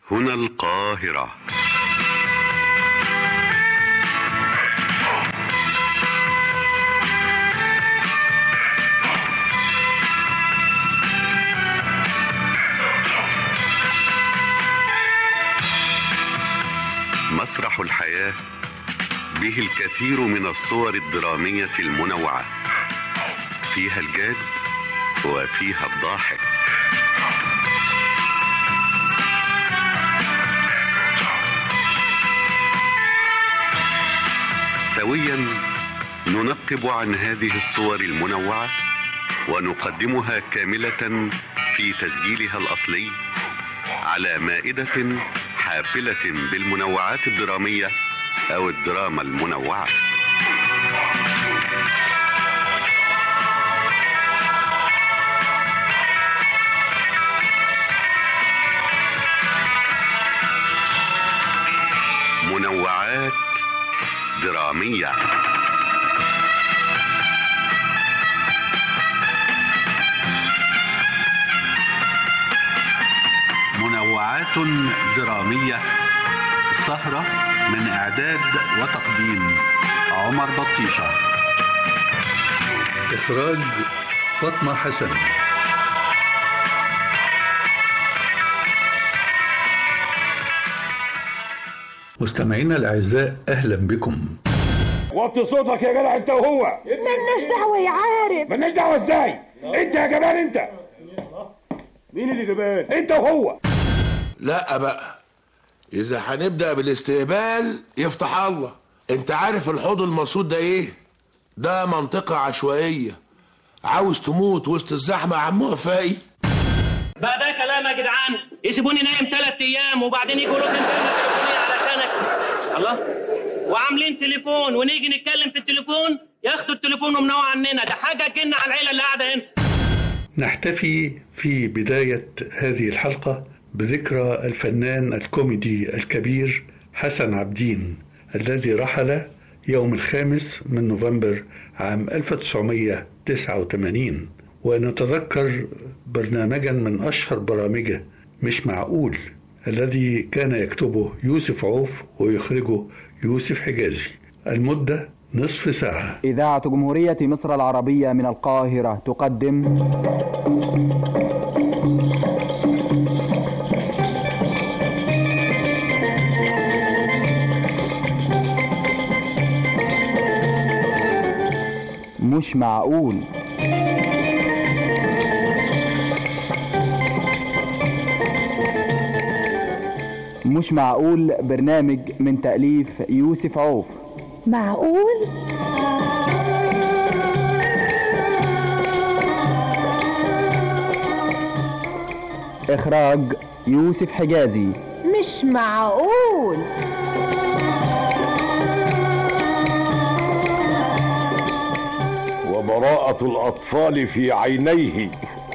هنا القاهرة مسرح الحياة به الكثير من الصور الدرامية المنوعة فيها الجاد وفيها الضاحك سويا ننقب عن هذه الصور المنوعة ونقدمها كاملة في تسجيلها الأصلي على مائدة حافلة بالمنوعات الدرامية أو الدراما المنوعة منوعات درامية منوعات درامية سهرة من إعداد وتقديم عمر بطيشة إخراج فاطمة حسن مستمعينا الأعزاء أهلا بكم وطي صوتك يا جدع انت وهو ملناش دعوة يا عارف مالناش دعوه ازاي انت يا جبان انت مين اللي جبان انت وهو لا بقى اذا هنبدا بالاستقبال يفتح الله انت عارف الحوض المرصود ده ايه ده منطقه عشوائيه عاوز تموت وسط الزحمه يا عم وفائي بقى ده كلام يا جدعان يسيبوني نايم ثلاث ايام وبعدين يجوا يقولوا انت علشانك الله وعاملين تليفون ونيجي نتكلم في التليفون ياخدوا التليفون ومنوع عننا ده حاجه جنة على العيله اللي قاعده هنا نحتفي في بداية هذه الحلقة بذكرى الفنان الكوميدي الكبير حسن عبدين الذي رحل يوم الخامس من نوفمبر عام 1989 ونتذكر برنامجا من أشهر برامجه مش معقول الذي كان يكتبه يوسف عوف ويخرجه يوسف حجازي المدة نصف ساعة إذاعة جمهورية مصر العربية من القاهرة تقدم مش معقول مش معقول برنامج من تأليف يوسف عوف معقول إخراج يوسف حجازي مش معقول وبراءة الأطفال في عينيه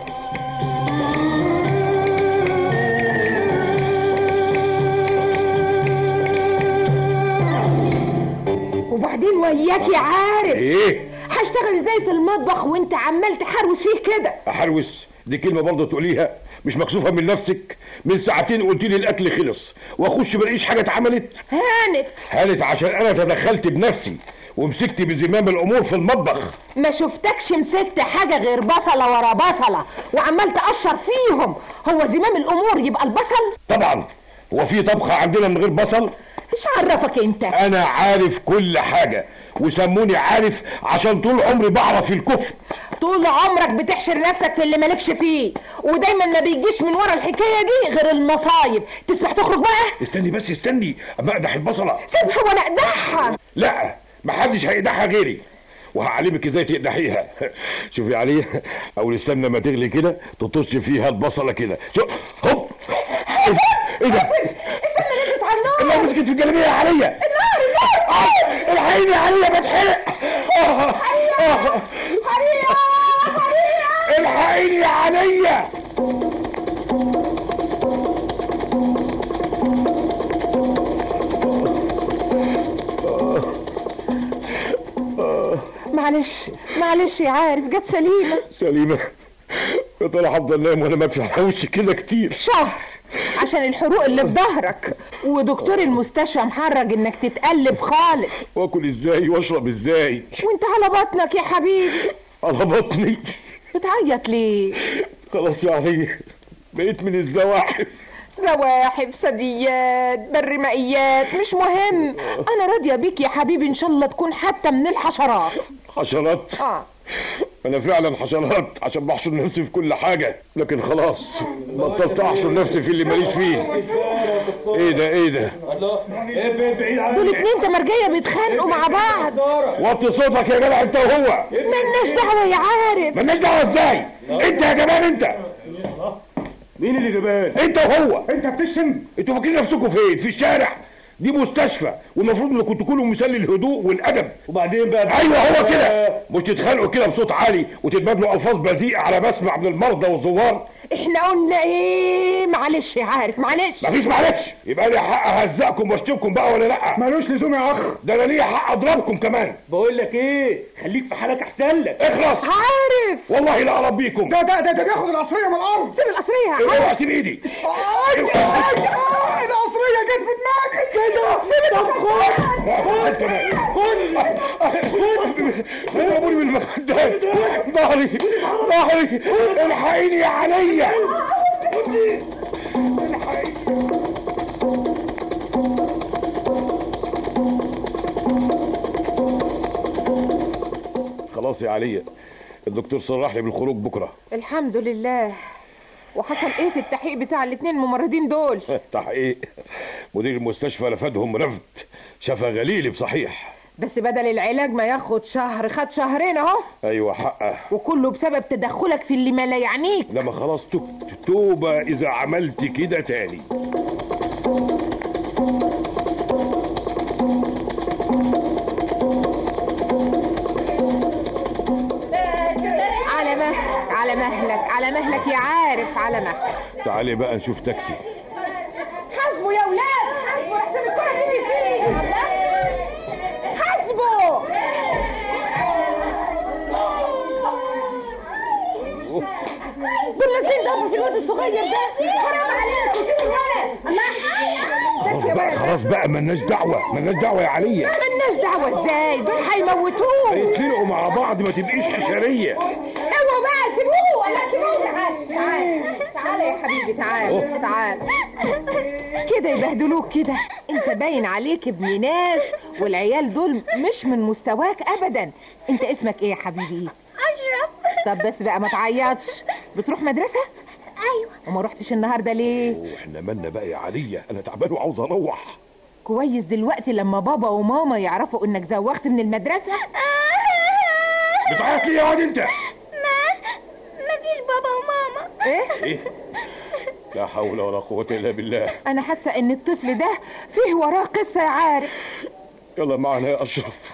وبعدين وياك يا عارف ايه هشتغل ازاي في المطبخ وانت عمال تحروس فيه كده احروس دي كلمة برضه تقوليها مش مكسوفة من نفسك من ساعتين قلت لي الاكل خلص واخش ملاقيش حاجة اتعملت هانت هانت عشان انا تدخلت بنفسي ومسكت بزمام الامور في المطبخ ما شفتكش مسكت حاجة غير بصلة ورا بصلة وعمال تقشر فيهم هو زمام الأمور يبقى البصل طبعا هو في طبخة عندنا من غير بصل ايش عرفك انت انا عارف كل حاجة وسموني عارف عشان طول عمري بعرف الكفر طول عمرك بتحشر نفسك في اللي مالكش فيه ودايما ما بيجيش من ورا الحكاية دي غير المصايب تسمح تخرج بقى استني بس استني اما اقدح البصلة سيبها وانا اقدحها لا محدش هيقدحها غيري وهعلمك ازاي تقدحيها شوفي عليه اول السمنه ما تغلي كده تطش فيها البصله كده شوف هوب ايه ده ايه ده السمنة نزلت على النار الله مسكت في الجلابيه يا عليا النار النار آه، الحقيني يا عليا بتحرق آه، آه، حريقة حريقة الحقيني يا عليا معلش معلش يا عارف جت سليمة سليمه يا ترى هفضل نايم وانا مدفع على وشي كده كتير شهر عشان الحروق اللي في ظهرك ودكتور المستشفى محرج انك تتقلب خالص واكل ازاي واشرب ازاي وانت على بطنك يا حبيبي على بطني بتعيط ليه خلاص يا علي بقيت من الزواحف زواحف ثدييات برمائيات مش مهم انا راضيه بيك يا حبيبي ان شاء الله تكون حتى من الحشرات حشرات اه انا فعلا حشرات عشان بحشر نفسي في كل حاجه لكن خلاص بطلت احشر نفسي في اللي ماليش فيه ايه ده ايه ده دول اتنين تمرجيه بيتخانقوا مع بعض وطي صوتك يا جدع انت وهو ملناش دعوه يا عارف مالناش دعوه ازاي انت يا جبان انت مين اللي جبان انت وهو انت بتشتم انتوا فاكرين نفسكم فين في الشارع دي مستشفى والمفروض انكم تكونوا مثال للهدوء والادب وبعدين بقى ايوه هو كده مش تتخانقوا كده بصوت عالي وتتبادلوا الفاظ بذيئه على مسمع من المرضى والزوار احنا قلنا ايه معلش يا عارف معلش مفيش معلش يبقى لي حق اهزقكم واشتمكم بقى ولا لا ملوش لزوم يا اخ ده انا ليا حق اضربكم كمان بقول لك ايه خليك في حالك احسن لك اخلص عارف والله لا اربيكم ده ده ده, ده بياخد القصريه من الارض سيب القصريه يا عارف اوعى سيب ايدي آي، آي، آي، القصريه جت في دماغك كده سيب القصريه خد كمان خد اضربوني بالمخدات ظهري ظهري الحقيني يا عليا خلاص يا عليا الدكتور صرح لي بالخروج بكره الحمد لله وحصل ايه في التحقيق بتاع الاتنين الممرضين دول تحقيق مدير المستشفى رفضهم رفض شفا غليلي بصحيح بس بدل العلاج ما ياخد شهر خد شهرين اهو ايوه حقه وكله بسبب تدخلك في اللي ما لا يعنيك لما خلاص تبت توبه اذا عملت كده تاني على مهلك على مهلك على مهلك يا عارف على مهلك تعالي بقى نشوف تاكسي حاسبوا يا ولاد حاسبوا احسن الكرة تيجي فيه حاسبوا دول نازلين ضربوا في الواد الصغير ده حرام عليكم سيبوا الولد الله خلاص بقى خلاص بقى ملناش دعوه ملناش دعوه يا عليا مالناش دعوة ازاي دول هيموتوه هيتخانقوا مع بعض ما تبقيش حشريه اوعوا بقى سيبوه ولا سيبوه تعال تعال تعال يا حبيبي تعال تعال كده يبهدلوك كده انت باين عليك ابن ناس والعيال دول مش من مستواك ابدا انت اسمك ايه يا حبيبي أشرف طب بس بقى ما تعيطش بتروح مدرسة أيوة وما روحتش النهاردة ليه واحنا مالنا بقى يا عليا انا تعبان وعاوز اروح كويس دلوقتي لما بابا وماما يعرفوا انك زوغت من المدرسة بتعيط ليه يا واد انت ما مفيش بابا وماما ايه ايه لا حول ولا قوه الا بالله انا حاسة ان الطفل ده فيه وراه قصة يا عارف يلا معنا يا اشرف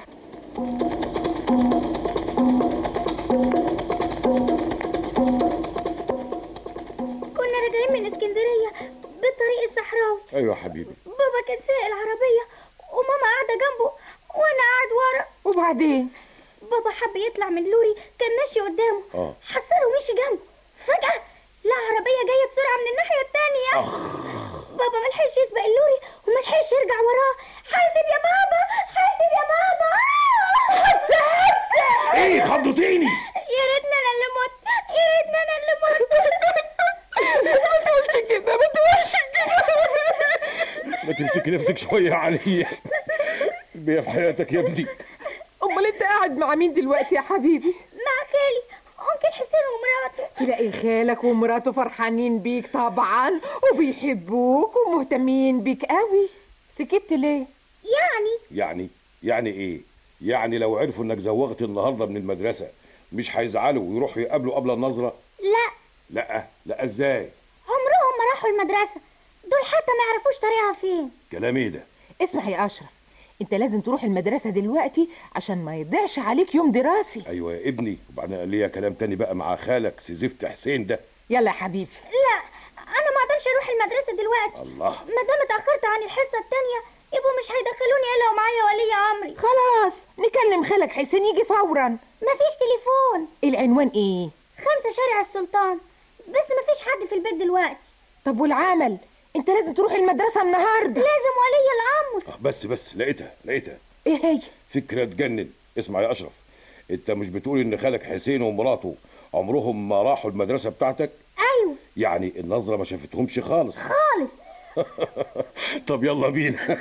كنا راجعين من اسكندرية بالطريق الصحراوي ايوه يا حبيبي بابا كان سايق العربية وماما قاعدة جنبه وأنا قاعد ورا وبعدين بابا حب يطلع من اللوري كان ماشي قدامه اه حصله ومشي جنبه فجأة لا عربية جاية بسرعة من الناحية التانية بابا ملحقش يسبق اللوري وملحقش يرجع وراه حاسب يا بابا حاسب يا بابا حادثة حادثة ايه خضتيني يا ريتنا انا اللي مت يا ريتنا انا اللي مت ما تقولش كده ما تقولش كده ما تمسكي نفسك شويه يا عليا بيا في حياتك يا ابني امال انت قاعد مع مين دلوقتي يا حبيبي مع خالي انكل حسين ومراته تلاقي خالك ومراته فرحانين بيك طبعا وبيحبوك ومهتمين بيك قوي سكت ليه يعني يعني يعني ايه يعني لو عرفوا انك زوغت النهارده من المدرسه مش هيزعلوا ويروحوا يقابلوا قبل النظره لا لا لا ازاي عمرهم ما راحوا المدرسة دول حتى ما يعرفوش طريقها فين كلام ايه ده اسمع يا اشرف انت لازم تروح المدرسة دلوقتي عشان ما يضيعش عليك يوم دراسي ايوه يا ابني وبعدين ليا كلام تاني بقى مع خالك سيزفت حسين ده يلا يا حبيبي لا انا ما اقدرش اروح المدرسة دلوقتي الله ما دام اتأخرت عن الحصة التانية يبقوا مش هيدخلوني الا ومعايا ولي امري خلاص نكلم خالك حسين يجي فورا مفيش تليفون العنوان ايه خمسة شارع السلطان بس مفيش حد في البيت دلوقتي طب والعمل انت لازم تروح المدرسه النهارده لازم ولي الامر آه، بس بس لقيتها لقيتها ايه هي فكره تجنن اسمع يا اشرف انت مش بتقول ان خالك حسين ومراته عمرهم ما راحوا المدرسه بتاعتك ايوه يعني النظره ما شافتهمش خالص خالص طب يلا بينا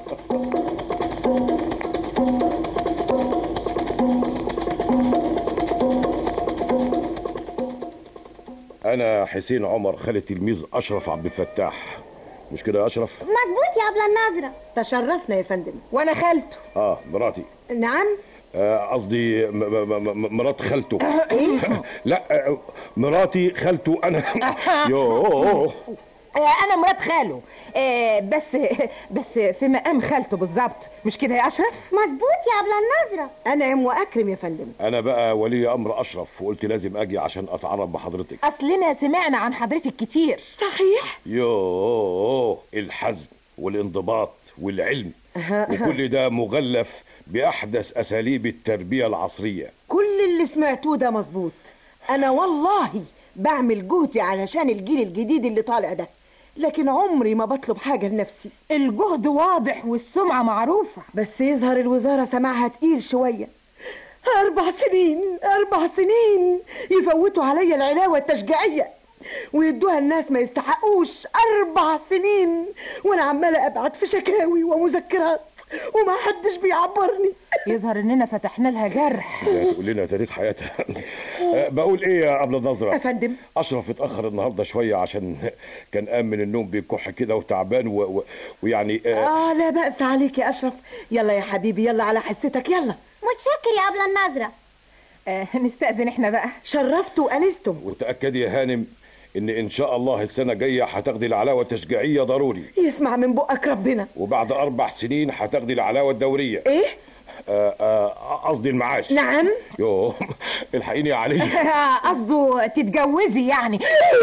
انا حسين عمر خالي تلميذ اشرف عبد الفتاح مش كده يا اشرف مظبوط يا ابله النظره تشرفنا يا فندم وانا خالته اه مراتي نعم آه، قصدي م- م- م- مرات خالته لا آه، مراتي خالته انا يوه آه، انا مرات خاله آه، بس بس في مقام خالته بالظبط مش كده يا اشرف مظبوط يا ابله النظره انعم واكرم يا فندم انا بقى ولي امر اشرف وقلت لازم اجي عشان اتعرف بحضرتك اصلنا سمعنا عن حضرتك كتير صحيح يوه الحزم والانضباط والعلم وكل ده مغلف باحدث اساليب التربيه العصريه كل اللي سمعتوه ده مظبوط انا والله بعمل جهدي علشان الجيل الجديد اللي طالع ده لكن عمري ما بطلب حاجة لنفسي الجهد واضح والسمعة معروفة بس يظهر الوزارة سماعها تقيل شوية أربع سنين أربع سنين يفوتوا عليا العلاوة التشجيعية ويدوها الناس ما يستحقوش أربع سنين وأنا عمالة أبعت في شكاوي ومذكرات وما حدش بيعبرني يظهر اننا فتحنا لها جرح لا تقول لنا تاريخ حياتها آه، بقول ايه يا قبل النظره أفندم اشرف اتاخر النهارده شويه عشان كان قام من النوم بيكح كده وتعبان و... و... ويعني آه آه لا بأس عليك يا أشرف يلا يا حبيبي يلا على حستك يلا متشكر يا ابله النظره آه نستأذن احنا بقى شرفتوا وأنستم وتاكدي يا هانم ان ان شاء الله السنه الجايه هتاخدي العلاوه التشجيعيه ضروري يسمع من بقك ربنا وبعد اربع سنين هتاخدي العلاوه الدوريه إيه؟ آه، آه، قصدي المعاش نعم يوه الحقيني يا علي قصده تتجوزي يعني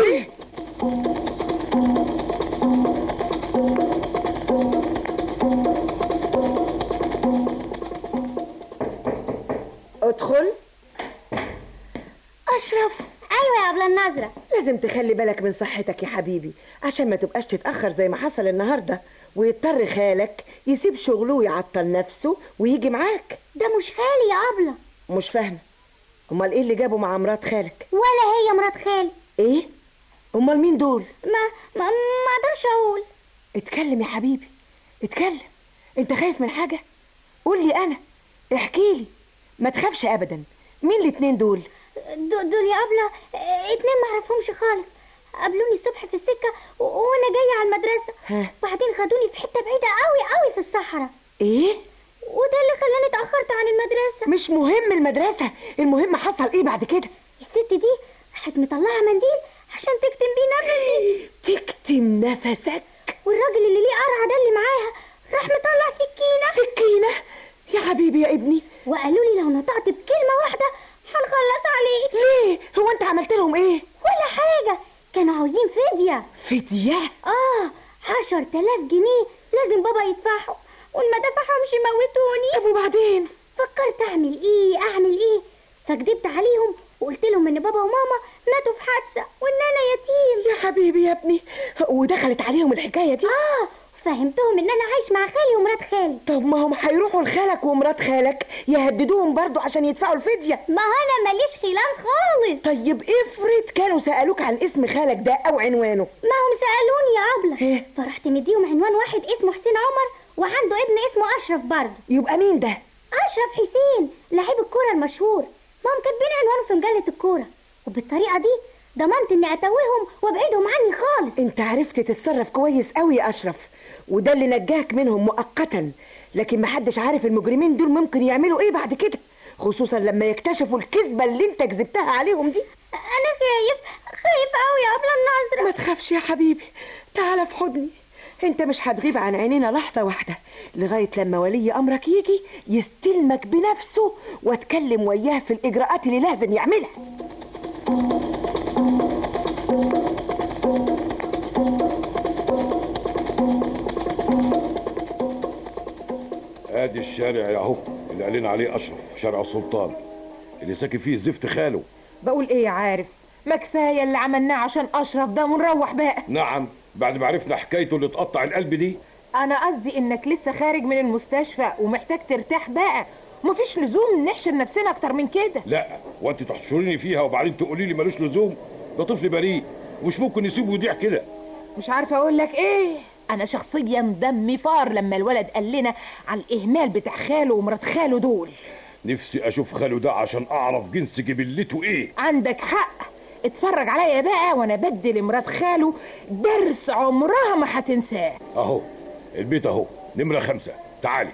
ادخل أشرف ايوه يا ابله النظره لازم تخلي بالك من صحتك يا حبيبي عشان ما تبقاش تتأخر زي ما حصل النهاردة ويضطر خالك يسيب شغله ويعطل نفسه ويجي معاك ده مش خالي يا ابله مش فاهمة امال ايه اللي جابه مع مرات خالك ولا هي مرات خالي ايه امال مين دول ما ما ما اقدرش اقول اتكلم يا حبيبي اتكلم انت خايف من حاجة قول لي انا احكي لي ما تخافش ابدا مين الاتنين دول دو- دول يا ابله اه، اتنين ما اعرفهمش خالص قابلوني الصبح في السكه و- وانا جايه على المدرسه ها. وبعدين خدوني في حته بعيده قوي قوي في الصحراء ايه وده اللي خلاني اتاخرت عن المدرسه مش مهم المدرسة المهم حصل ايه بعد كده الست دي راحت مطلعه منديل عشان تكتم بيه نفسي تكتم نفسك والراجل اللي ليه قرعه ده اللي معاها راح مطلع سكينه سكينة يا حبيبي يا ابني وقالوا لي لو نطقت بكلمه واحده هنخلص عليك ليه هو انت عملت لهم ايه ولا حاجه كانوا عاوزين فديه فدية اه عشر تلاف جنيه لازم بابا يدفعهم وان ما دفعهمش يموتوني طب وبعدين فكرت اعمل ايه اعمل ايه فكدبت عليهم وقلت لهم ان بابا وماما ماتوا في حادثه وان انا يتيم يا حبيبي يا ابني ودخلت عليهم الحكاية دي اه فهمتهم ان انا عايش مع خالي ومرات خالي طب ما هم هيروحوا لخالك ومرات خالك يهددوهم برضو عشان يدفعوا الفدية ما انا ماليش خلان خالص طيب افرض كانوا سألوك عن اسم خالك ده او عنوانه ما هم سالوني يا ابله إيه؟ فرحت مديهم عنوان واحد اسمه حسين عمر وعنده ابن اسمه اشرف برضه يبقى مين ده اشرف حسين لعيب الكوره المشهور ما هم كاتبين عنوانه في مجله الكوره وبالطريقه دي ضمنت اني اتوههم وابعدهم عني خالص انت عرفت تتصرف كويس قوي يا اشرف وده اللي نجاك منهم مؤقتا لكن محدش عارف المجرمين دول ممكن يعملوا ايه بعد كده خصوصا لما يكتشفوا الكذبة اللي انت كذبتها عليهم دي انا خايف خايف قوي يا ابله ما النظره تخافش يا حبيبي تعال في حضني انت مش هتغيب عن عينينا لحظة واحدة لغاية لما ولي امرك يجي يستلمك بنفسه واتكلم وياه في الاجراءات اللي لازم يعملها ادي الشارع يا اهو اللي قالين عليه اشرف شارع السلطان اللي ساكن فيه زفت خاله بقول ايه يا عارف ما كفايه اللي عملناه عشان اشرف ده ونروح بقى نعم بعد ما عرفنا حكايته اللي تقطع القلب دي انا قصدي انك لسه خارج من المستشفى ومحتاج ترتاح بقى مفيش لزوم نحشر نفسنا اكتر من كده لا وانت تحشريني فيها وبعدين تقولي لي ملوش لزوم ده طفل بريء ومش ممكن نسيبه يضيع كده مش عارفه اقول لك ايه انا شخصيا دمي فار لما الولد قال لنا على الاهمال بتاع خاله ومرات خاله دول نفسي اشوف خاله ده عشان اعرف جنس جبلته ايه عندك حق اتفرج عليا بقى وانا بدي لمرات خاله درس عمرها ما هتنساه اهو البيت اهو نمرة خمسة تعالي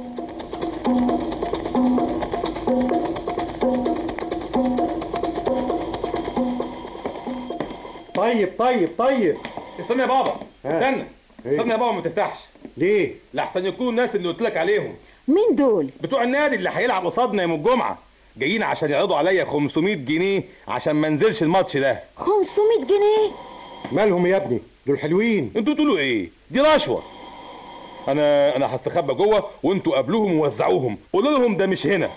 طيب طيب طيب استنى يا بابا استنى إيه؟ استنى يا بابا ما تفتحش ليه؟ لحسن يكونوا الناس اللي قلت لك عليهم مين دول؟ بتوع النادي اللي هيلعب قصادنا يوم الجمعة جايين عشان يعرضوا عليا 500 جنيه عشان ما انزلش الماتش ده 500 جنيه مالهم يا ابني؟ دول حلوين انتوا تقولوا ايه؟ دي رشوة انا انا هستخبى جوه وانتوا قابلوهم ووزعوهم قولوا لهم ده مش هنا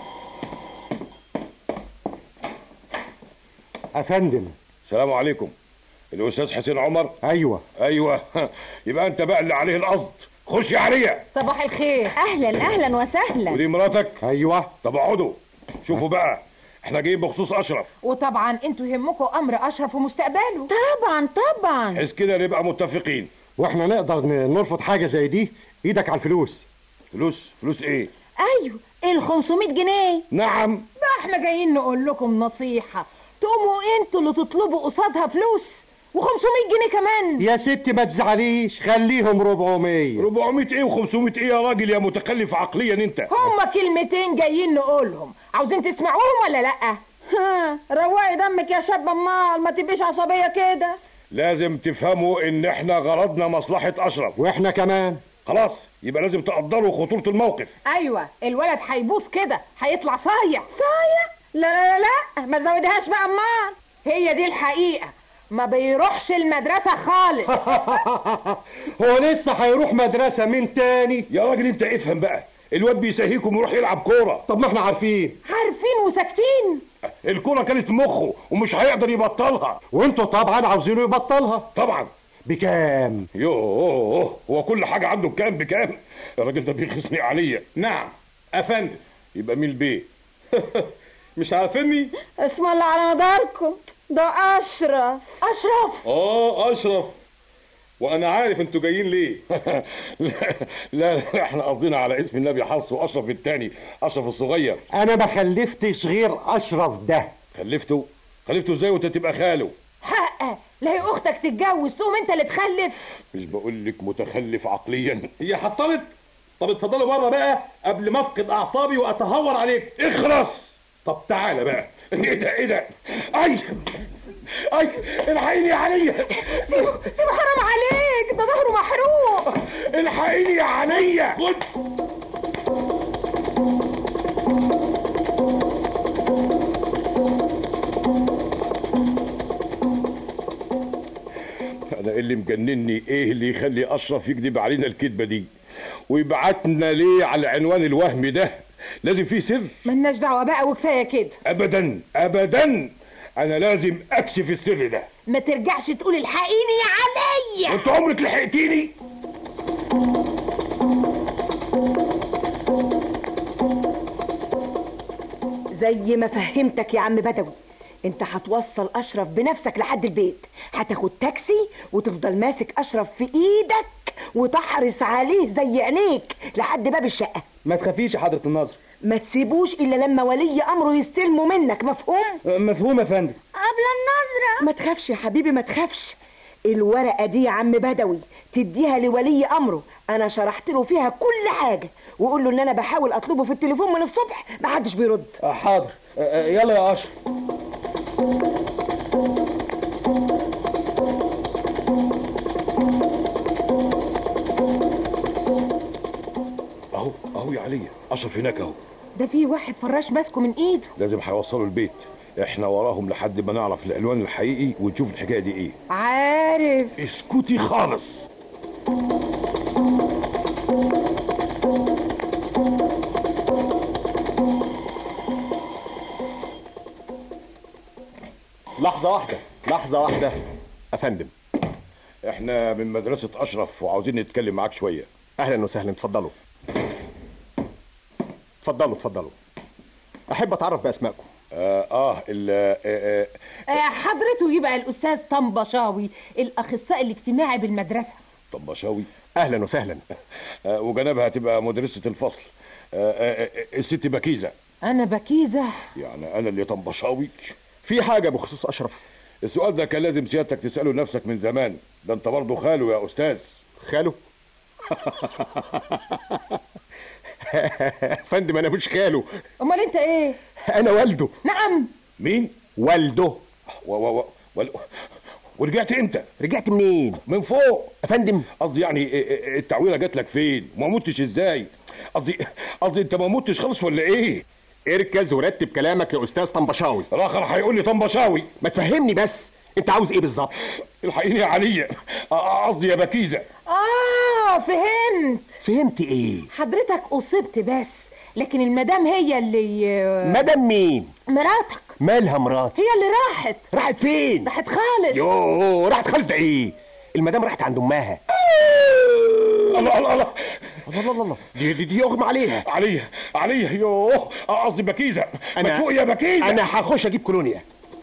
افندم السلام عليكم الاستاذ حسين عمر ايوه ايوه يبقى انت بقى اللي عليه القصد خش يا عليا صباح الخير اهلا اهلا وسهلا ودي مراتك ايوه طب اقعدوا شوفوا بقى احنا جايين بخصوص اشرف وطبعا انتوا يهمكم امر اشرف ومستقبله طبعا طبعا بحيث كده نبقى متفقين واحنا نقدر ن- نرفض حاجه زي دي ايدك على الفلوس فلوس فلوس ايه ايوه ال 500 جنيه نعم بقى احنا جايين نقول لكم نصيحه تقوموا انتوا اللي تطلبوا قصادها فلوس و500 جنيه كمان يا ستي ما تزعليش خليهم 400 400 ايه و500 ايه يا راجل يا متخلف عقليا انت هما كلمتين جايين نقولهم عاوزين تسمعوهم ولا لا ها روقي دمك يا شاب امال ما تبقيش عصبيه كده لازم تفهموا ان احنا غرضنا مصلحة اشرف واحنا كمان خلاص يبقى لازم تقدروا خطورة الموقف ايوه الولد هيبوظ كده هيطلع صايع صايع لا لا لا لا ما تزودهاش بقى امال هي دي الحقيقه ما بيروحش المدرسه خالص هو لسه هيروح مدرسه من تاني يا راجل انت افهم بقى الواد بيسهيكم ويروح يلعب كورة طب ما احنا عارفين عارفين وساكتين الكورة كانت مخه ومش هيقدر يبطلها وانتوا طبعا عاوزينه يبطلها طبعا بكام يوه هو كل حاجة عنده بكام بكام يا راجل ده بيخصني عليا نعم افندم يبقى مين البيه مش عارفيني اسم الله على مداركم ده اشرف اشرف اه اشرف وانا عارف انتوا جايين ليه لا, لا, لا احنا قصدنا على اسم النبي حفص واشرف التاني اشرف الصغير انا ما خلفتش غير اشرف ده خلفته خلفته ازاي وانت تبقى خاله حقه لا هي اختك تتجوز تقوم انت اللي تخلف مش بقول لك متخلف عقليا هي حصلت طب اتفضلوا بره بقى قبل ما افقد اعصابي واتهور عليك اخرس طب تعالى بقى ايه ده ايه ده اي اي الحقيني يا عليا سيبه سيبه حرام عليك ده ظهره محروق الحقيني يا عليا خد انا إيه اللي مجنني ايه اللي يخلي اشرف يكذب علينا الكذبه دي ويبعتنا ليه على العنوان الوهمي ده لازم فيه سر ملناش دعوه بقى وكفايه كده ابدا ابدا انا لازم اكشف السر ده ما ترجعش تقول الحقيني يا عليا انت عمرك لحقتيني زي ما فهمتك يا عم بدوي انت هتوصل اشرف بنفسك لحد البيت هتاخد تاكسي وتفضل ماسك اشرف في ايدك وتحرص عليه زي عينيك لحد باب الشقه ما تخافيش يا حضرة الناظر ما تسيبوش الا لما ولي امره يستلمه منك مفهوم مفهوم يا فندم قبل النظرة ما تخافش يا حبيبي ما تخافش الورقه دي يا عم بدوي تديها لولي امره انا شرحت له فيها كل حاجه وقول له ان انا بحاول اطلبه في التليفون من الصبح ما حدش بيرد حاضر يلا يا اشرف اهو اهو يا عليا اشرف هناك اهو ده في واحد فراش ماسكه من ايده لازم هيوصلوا البيت احنا وراهم لحد ما نعرف العنوان الحقيقي ونشوف الحكايه دي ايه عارف اسكتي خالص لحظة واحدة لحظة واحدة أفندم احنا من مدرسه اشرف وعاوزين نتكلم معاك شويه اهلا وسهلا اتفضلوا اتفضلوا اتفضلوا احب اتعرف باسمائكم اه, آه ال آه آه آه، حضرته يبقى الاستاذ طنبشاوي الاخصائي الاجتماعي بالمدرسه طنبشاوي اهلا وسهلا آه وجنبها هتبقى مدرسه الفصل آه آه آه، الست بكيزه انا بكيزه يعني انا اللي طنبشاوي في حاجه بخصوص اشرف السؤال ده كان لازم سيادتك تساله نفسك من زمان ده انت برضه خاله يا استاذ خاله فندم انا مش خاله امال انت ايه انا والده نعم مين والده و و و و ورجعت امتى رجعت منين من فوق يا فندم قصدي يعني إيه- إيه- التعويله جات لك فين وما متش ازاي قصدي قصدي انت ما متش خالص ولا ايه اركز ورتب كلامك يا استاذ طنبشاوي الاخر هيقول لي طنبشاوي ما تفهمني بس انت عاوز ايه بالظبط الحقيني يا عليا آه، قصدي يا بكيزه اه فهمت فهمت ايه حضرتك اصبت بس لكن المدام هي اللي مدام مين مراتك مالها مراتي هي اللي راحت راحت فين راحت خالص يوه راحت خالص ده ايه المدام راحت عند امها الله الله الله الله الله الله دي دي, دي يغمى عليها عليا عليا يوه آه، قصدي بكيزه ما تفوق يا بكيزه انا هخش اجيب كولونيا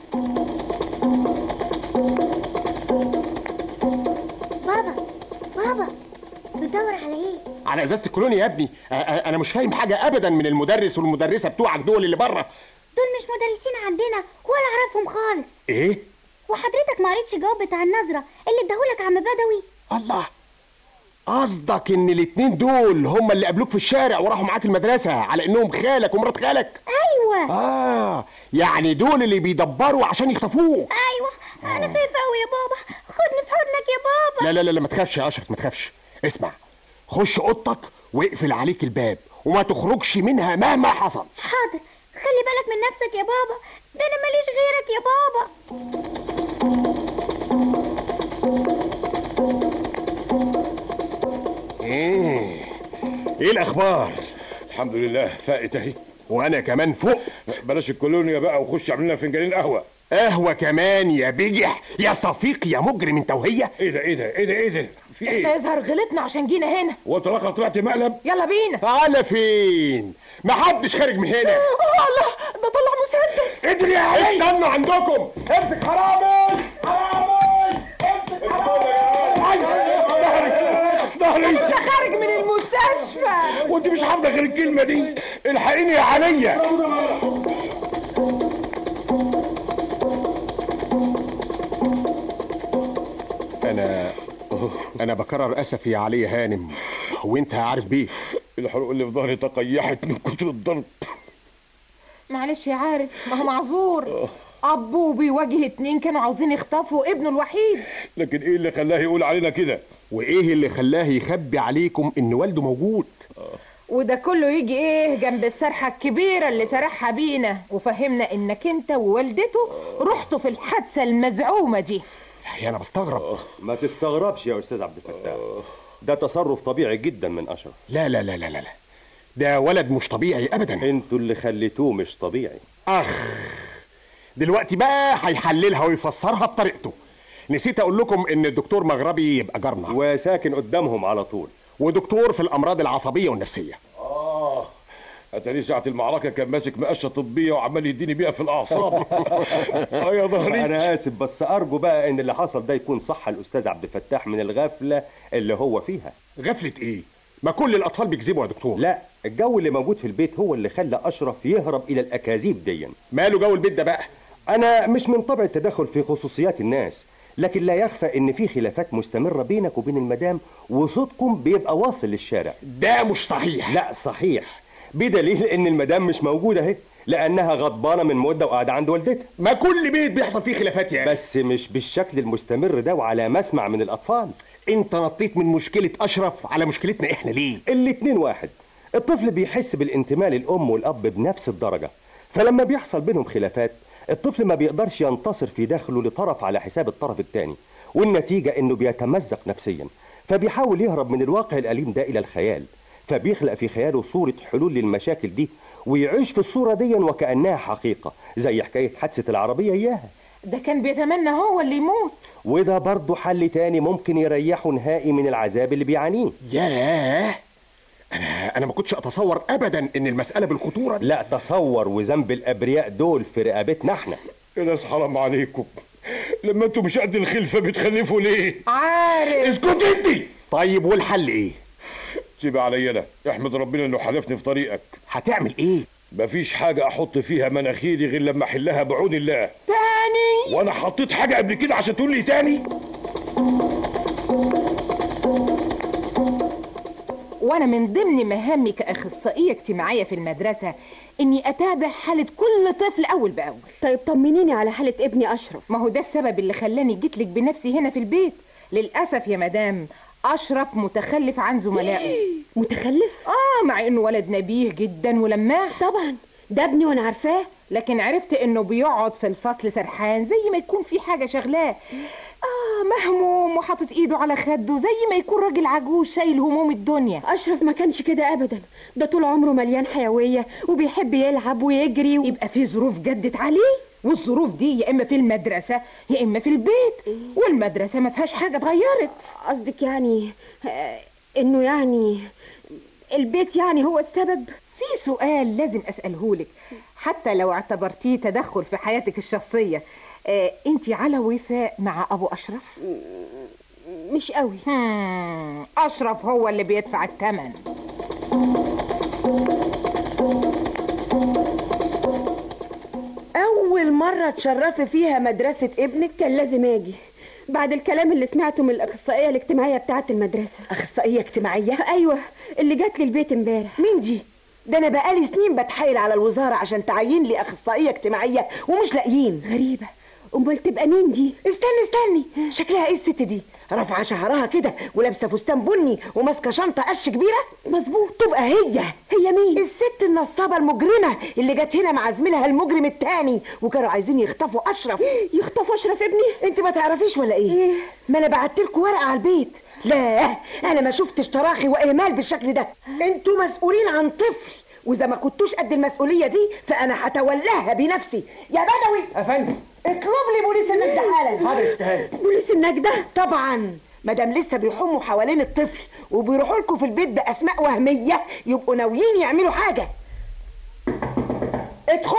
بابا بابا بتدور على ايه على ازازه الكولونيا يا ابني أ- أ- انا مش فاهم حاجه ابدا من المدرس والمدرسه بتوعك دول اللي بره دول مش مدرسين عندنا ولا اعرفهم خالص ايه وحضرتك ما قريتش الجواب بتاع النظره اللي اداهولك عم بدوي الله قصدك ان الاتنين دول هم اللي قابلوك في الشارع وراحوا معاك المدرسه على انهم خالك ومرات خالك ايوه اه يعني دول اللي بيدبروا عشان يخطفوك ايوه انا خايفه قوي يا بابا خدني في حضنك يا بابا لا لا لا, لا ما تخافش يا اشرف ما تخافش اسمع خش اوضتك واقفل عليك الباب وما تخرجش منها مهما حصل حاضر خلي بالك من نفسك يا بابا ده انا ماليش غيرك يا بابا ايه ايه الاخبار الحمد لله فائت اهي وانا كمان فوق بلاش الكولونيا بقى وخش اعمل لنا فنجانين قهوه قهوه كمان يا بجح يا صفيق يا مجرم انت وهي ايه ده ايه ده ايه ده ايه ده في احنا ايه يظهر غلطنا عشان جينا هنا هو انت الاخر طلعت مقلب يلا بينا على فين محدش خارج من هنا الله ده طلع مسدس ادري يا علي استنوا عندكم امسك حرامي حرامي امسك ظهري انت خارج من المستشفى وانت مش حافظه غير الكلمه دي الحقيني يا عليا انا انا بكرر اسفي يا علي هانم وانت عارف بيه الحروق اللي في ظهري تقيحت من كتر الضرب معلش يا عارف ما هو معذور ابوه بيواجه اتنين كانوا عاوزين يخطفوا ابنه الوحيد لكن ايه اللي خلاه يقول علينا كده وايه اللي خلاه يخبي عليكم ان والده موجود وده كله يجي ايه جنب السرحه الكبيره اللي سرحها بينا وفهمنا انك انت ووالدته رحتوا في الحادثه المزعومه دي يا انا بستغرب ما تستغربش يا استاذ عبد الفتاح ده تصرف طبيعي جدا من اشرف لا لا لا لا لا لا. ده ولد مش طبيعي ابدا انتوا اللي خليتوه مش طبيعي اخ دلوقتي بقى هيحللها ويفسرها بطريقته نسيت اقول لكم ان الدكتور مغربي يبقى جارنا وساكن قدامهم على طول ودكتور في الامراض العصبيه والنفسيه اه اتاري ساعة المعركة كان ماسك مقشة طبية وعمال يديني بيها في الأعصاب اه يا ظهري انا اسف بس ارجو بقى ان اللي حصل ده يكون صح الاستاذ عبد الفتاح من الغفله اللي هو فيها غفله ايه ما كل الاطفال بيكذبوا يا دكتور لا الجو اللي موجود في البيت هو اللي خلى اشرف يهرب الى الاكاذيب ديا ماله جو البيت ده بقى انا مش من طبع التدخل في خصوصيات الناس لكن لا يخفى ان في خلافات مستمره بينك وبين المدام وصوتكم بيبقى واصل للشارع ده مش صحيح لا صحيح بدليل ان المدام مش موجوده اهي لانها غضبانه من مده وقاعده عند والدتها ما كل بيت بيحصل فيه خلافات يعني بس مش بالشكل المستمر ده وعلى مسمع من الاطفال انت نطيت من مشكله اشرف على مشكلتنا احنا ليه الاتنين واحد الطفل بيحس بالانتماء للام والاب بنفس الدرجه فلما بيحصل بينهم خلافات الطفل ما بيقدرش ينتصر في داخله لطرف على حساب الطرف الثاني والنتيجه انه بيتمزق نفسيا فبيحاول يهرب من الواقع الاليم ده الى الخيال فبيخلق في خياله صوره حلول للمشاكل دي ويعيش في الصوره دي وكانها حقيقه زي حكايه حادثه العربيه اياها ده كان بيتمنى هو اللي يموت وده برضه حل تاني ممكن يريحه نهائي من العذاب اللي بيعانيه ياه انا انا ما كنتش اتصور ابدا ان المساله بالخطوره دي لا تصور وذنب الابرياء دول في رقبتنا احنا يا ناس حرام عليكم لما انتوا مش قد الخلفه بتخلفوا ليه عارف اسكت انت طيب والحل ايه سيب عليا انا احمد ربنا انه حلفني في طريقك هتعمل ايه مفيش حاجه احط فيها مناخيري غير لما احلها بعون الله تاني وانا حطيت حاجه قبل كده عشان تقول لي تاني وانا من ضمن مهامي كاخصائيه اجتماعيه في المدرسه اني اتابع حاله كل طفل اول باول طيب طمنيني على حالة ابني أشرف ما هو ده السبب اللي خلاني جيت لك بنفسي هنا في البيت للاسف يا مدام اشرف متخلف عن زملائه متخلف؟ اه مع انه ولد نبيه جدا ولماح طبعا ده ابني وانا عارفاه لكن عرفت انه بيقعد في الفصل سرحان زي ما يكون في حاجه شغلاه اه مهموم وحاطط ايده على خده زي ما يكون راجل عجوز شايل هموم الدنيا أشرف ما كانش كده أبدا ده طول عمره مليان حيوية وبيحب يلعب ويجري و... يبقى في ظروف جدت عليه والظروف دي يا اما في المدرسه يا اما في البيت والمدرسه ما فيهاش حاجه اتغيرت قصدك يعني آه، إنه يعني البيت يعني هو السبب في سؤال لازم اسالهولك حتى لو اعتبرتيه تدخل في حياتك الشخصيه آه انت على وفاء مع ابو اشرف مش قوي هم، اشرف هو اللي بيدفع الثمن أول مرة تشرفي فيها مدرسة ابنك كان لازم أجي بعد الكلام اللي سمعته من الأخصائية الاجتماعية بتاعة المدرسة أخصائية اجتماعية أيوة اللي جات لي البيت امبارح مين دي؟ ده أنا بقالي سنين بتحايل على الوزارة عشان تعين لي أخصائية اجتماعية ومش لاقيين غريبة أمال تبقى مين دي؟ استني استني شكلها ايه الست دي؟ رافعة شعرها كده ولابسة فستان بني وماسكة شنطة قش كبيرة مظبوط تبقى هي هي مين؟ الست النصابة المجرمة اللي جت هنا مع زميلها المجرم التاني وكانوا عايزين يخطفوا أشرف يخطفوا أشرف ابني؟ انت ما تعرفيش ولا ايه؟ إيه؟ ما انا بعتلكوا ورقة على البيت لا انا ما شفتش تراخي واهمال بالشكل ده انتوا مسؤولين عن طفل واذا ما كنتوش قد المسؤوليه دي فانا هتولاها بنفسي يا بدوي يا فندم اطلب لي بوليس النجدة حالا حاضر استهاني بوليس النجدة طبعا مادام لسه بيحموا حوالين الطفل وبيروحوا لكم في البيت باسماء وهميه يبقوا ناويين يعملوا حاجه ادخل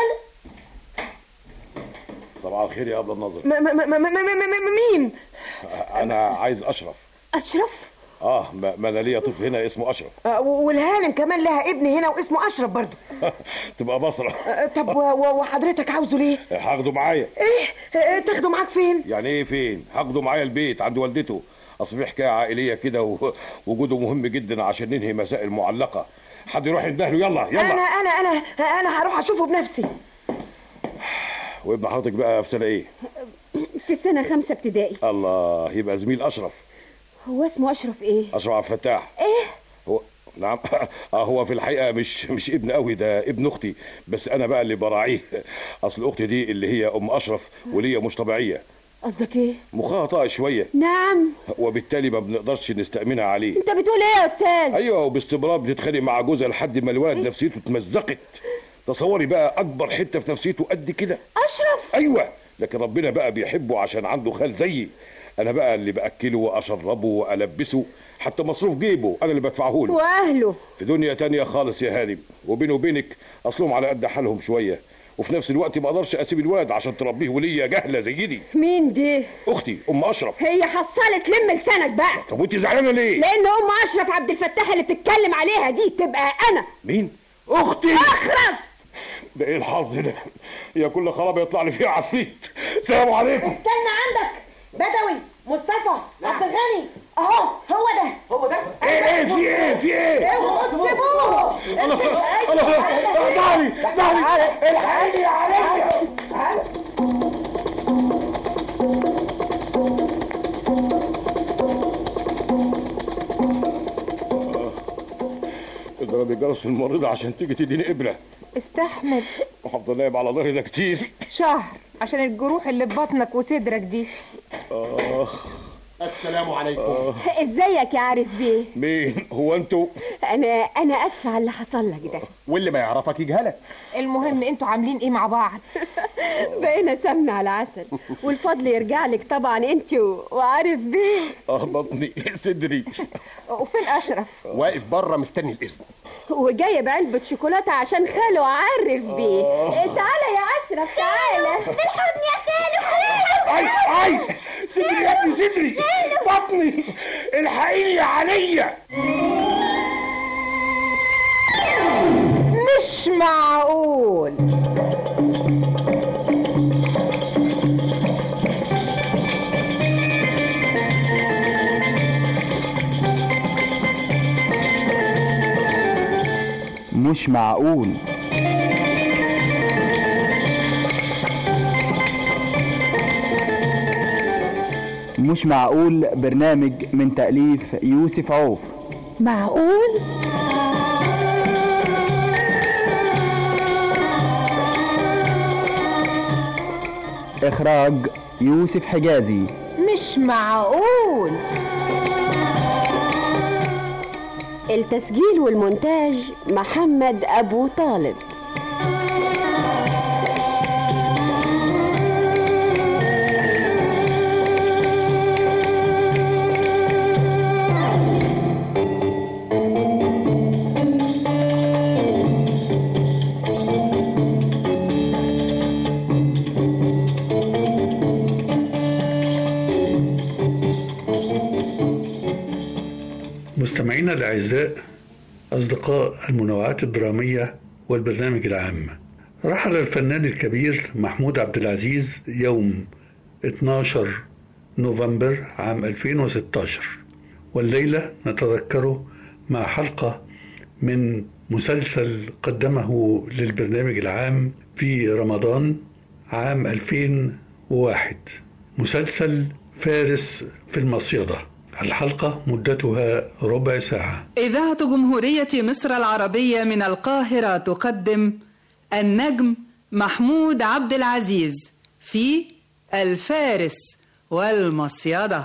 صباح الخير يا ابله النظر م- م- م- م- م- م- م- مين انا عايز اشرف أشرف؟ اه ما ما انا ليا طفل هنا اسمه اشرف آه، والهانم كمان لها ابن هنا واسمه اشرف برضه تبقى بصره آه، طب و- و- وحضرتك عاوزه ليه هاخده معايا ايه آه، تاخده معاك فين يعني ايه فين هاخده معايا البيت عند والدته اصل في حكايه عائليه كده ووجوده مهم جدا عشان ننهي مسائل معلقه حد يروح ينده له يلا انا يلا انا انا انا هروح اشوفه بنفسي وابن حضرتك بقى في سنه ايه في سنة خمسة ابتدائي الله يبقى زميل اشرف هو اسمه أشرف إيه؟ اشرف عبد الفتاح إيه؟ هو نعم اه هو في الحقيقه مش مش ابن قوي ده ابن اختي بس انا بقى اللي براعيه اصل اختي دي اللي هي ام اشرف وليا مش طبيعيه قصدك إيه؟ مخها طاق شويه نعم وبالتالي ما بنقدرش نستأمنها عليه أنت بتقول إيه يا أستاذ؟ ايوه وباستمرار بتتخانق مع جوزها لحد ما الولد نفسيته اتمزقت تصوري بقى اكبر حته في نفسيته قد كده أشرف ايوه لكن ربنا بقى بيحبه عشان عنده خال زيي انا بقى اللي باكله واشربه والبسه حتى مصروف جيبه انا اللي بدفعه له وأهله في دنيا تانية خالص يا هانم وبيني وبينك اصلهم على قد حالهم شويه وفي نفس الوقت ما اقدرش اسيب الولد عشان تربيه ولية جهله زي دي مين دي؟ اختي ام اشرف هي حصلت لم لسانك بقى طب وانت زعلانه ليه لأن أم أشرف عبد الفتاح اللي بتتكلم عليها دي تبقى أنا مين اختي أخرس ده ايه الحظ ده يا كل خرابه يطلع لي فيها عفريت سلام عليكم استنى عندك بدوي مصطفى عبد الغني اهو هو ده هو ده ايه ايه في ايه في ايه اوعوا تسيبوه انا انا داري داري الحقني عليا اضربي جرس الممرضة عشان تيجي تديني ابره استحمل وهفضل نايم على ظهري ده كتير شهر عشان الجروح اللي في بطنك وصدرك دي اخ السلام عليكم ازيك يا عارف بيه مين هو انتوا انا انا اسفه على اللي حصل لك ده واللي ما يعرفك يجهلك المهم انتوا عاملين ايه مع بعض بقينا سمنة على عسل والفضل يرجع لك طبعا انت و- وعارف بيه اه بطني صدري وفين اشرف واقف بره مستني الاذن وجايب علبة شوكولاتة عشان خاله عارف بيه تعالى يا اشرف تعالى الحضن يا خالو اي اي صدري يا ابني صدري بطني الحقيني يا عليا مش معقول مش معقول مش معقول برنامج من تأليف يوسف عوف معقول إخراج يوسف حجازي مش معقول التسجيل والمونتاج محمد ابو طالب مستمعينا الأعزاء أصدقاء المنوعات الدرامية والبرنامج العام رحل الفنان الكبير محمود عبد العزيز يوم 12 نوفمبر عام 2016 والليلة نتذكره مع حلقة من مسلسل قدمه للبرنامج العام في رمضان عام 2001 مسلسل فارس في المصيدة الحلقة مدتها ربع ساعة إذاعة جمهورية مصر العربية من القاهرة تقدم النجم محمود عبد العزيز في الفارس والمصيدة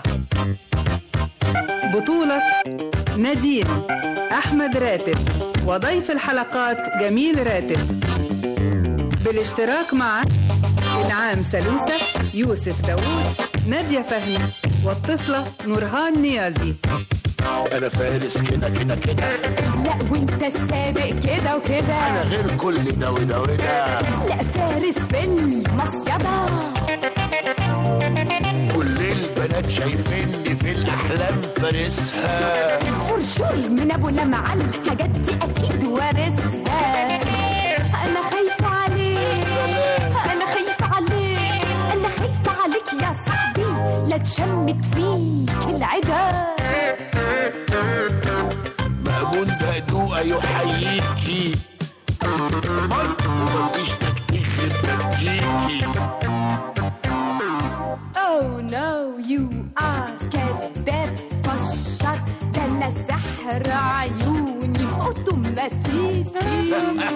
بطولة نادين أحمد راتب وضيف الحلقات جميل راتب بالاشتراك مع إنعام سلوسة يوسف داوود نادية فهمي والطفلة نورهان نيازي انا فارس كده كده كده لا وانت السابق كده وكده انا غير كل ده وده وده لا فارس في المصيدة كل البنات شايفيني في الاحلام فارسها فرشور من ابو لمعان الحاجات دي اكيد وارثها انا خايفة عليك انا خايفة عليك انا خايفة عليك يا صاحبي لا تشمت فيك العدا مأمون بهدوء يحييكي ومفيش تكتيك غير تكتيكي Oh no you are كذاب فشر ده انا سحر عيوني اوتوماتيكي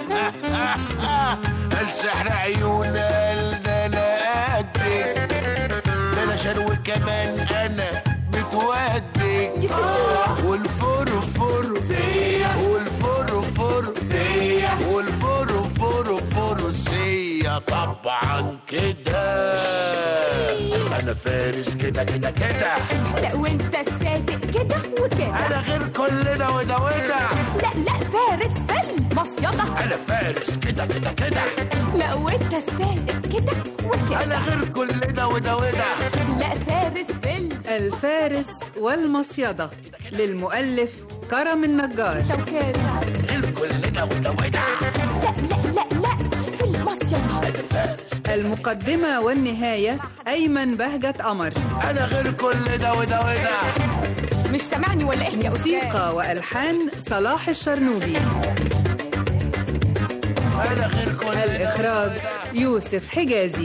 السحر عيونا لا لا قدك ده انا شنو كمان انا متودك والفرفر والفرفر والفرفر فرسية طبعا كده انا فارس كده كده كده لا وانت السابق كده وكده انا غير كلنا وده وده لا لا فارس في المصيدة انا فارس كده كده كده لا وانت السابق كده وكده انا غير كلنا وده وده لا فارس في ال- الفارس والمصيدة للمؤلف كرم النجار غير كلنا وده وده لا لا لا لا في المصيدة المقدمة والنهاية أيمن بهجة قمر انا غير كل ده وده وده مش سامعني ولا ايه يا موسيقى وألحان صلاح الشرنوبي انا غير كل الإخراج يوسف حجازي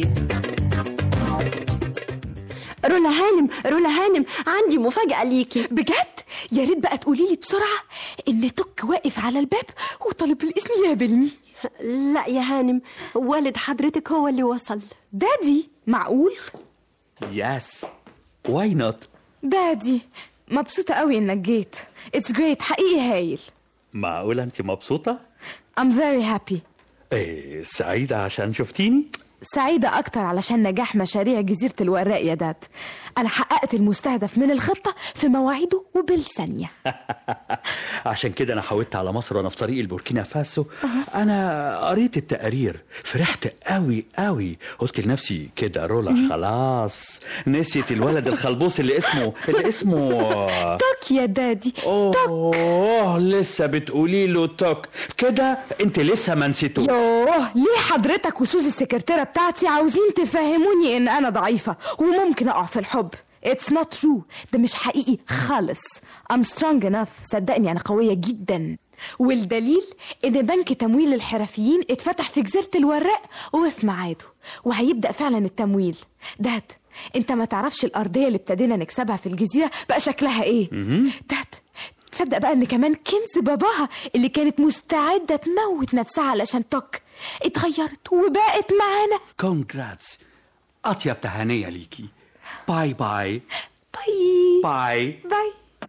رولا هانم رولا هانم عندي مفاجأة ليكي بجد؟ يا ريت بقى تقولي لي بسرعة إن توك واقف على الباب وطالب الإذن يقابلني لا يا هانم والد حضرتك هو اللي وصل دادي معقول؟ Yes. Why not? دادي مبسوطة قوي انك جيت اتس جريت حقيقي هايل معقولة أنت مبسوطة؟ I'm very happy إيه سعيدة عشان شفتيني؟ سعيدة أكتر علشان نجاح مشاريع جزيرة الوراق يا داد أنا حققت المستهدف من الخطة في مواعيده وبالثانية عشان كده أنا حاولت على مصر وأنا في طريق البوركينا فاسو أنا قريت التقارير فرحت قوي قوي قلت لنفسي كده رولا خلاص نسيت الولد الخلبوس اللي اسمه اللي اسمه توك يا دادي أوه لسه بتقولي له توك كده أنت لسه ما نسيتوش يوه ليه حضرتك وسوزي السكرتيرة بتاعتي عاوزين تفهموني ان انا ضعيفة وممكن اقع في الحب It's not true ده مش حقيقي خالص I'm strong enough صدقني أنا قوية جدا والدليل إن بنك تمويل الحرفيين اتفتح في جزيرة الوراق وفي ميعاده وهيبدأ فعلا التمويل داد انت ما تعرفش الأرضية اللي ابتدينا نكسبها في الجزيرة بقى شكلها ايه داد تصدق بقى ان كمان كنز باباها اللي كانت مستعدة تموت نفسها علشان توك اتغيرت وبقت معانا كونجراتس أطيب تهانية ليكي باي باي باي باي باي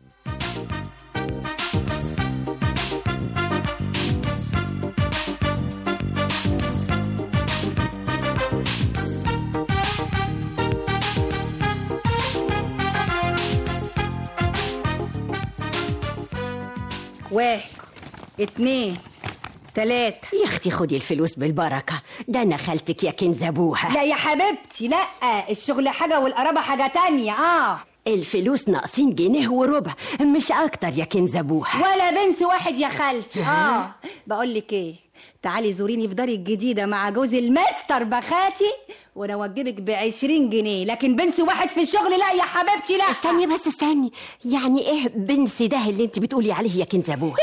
واحد اتنين تلاتة يا اختي خدي الفلوس بالبركة ده انا خالتك يا كنز ابوها لا يا حبيبتي لا الشغل حاجة والقرابة حاجة تانية اه الفلوس ناقصين جنيه وربع مش اكتر يا كنز ابوها ولا بنس واحد يا خالتي اه بقول لك ايه تعالي زوريني في داري الجديدة مع جوزي المستر بخاتي وانا اوجبك ب 20 جنيه لكن بنس واحد في الشغل لا يا حبيبتي لا استني بس استني يعني ايه بنس ده اللي انت بتقولي عليه يا كنز ابوها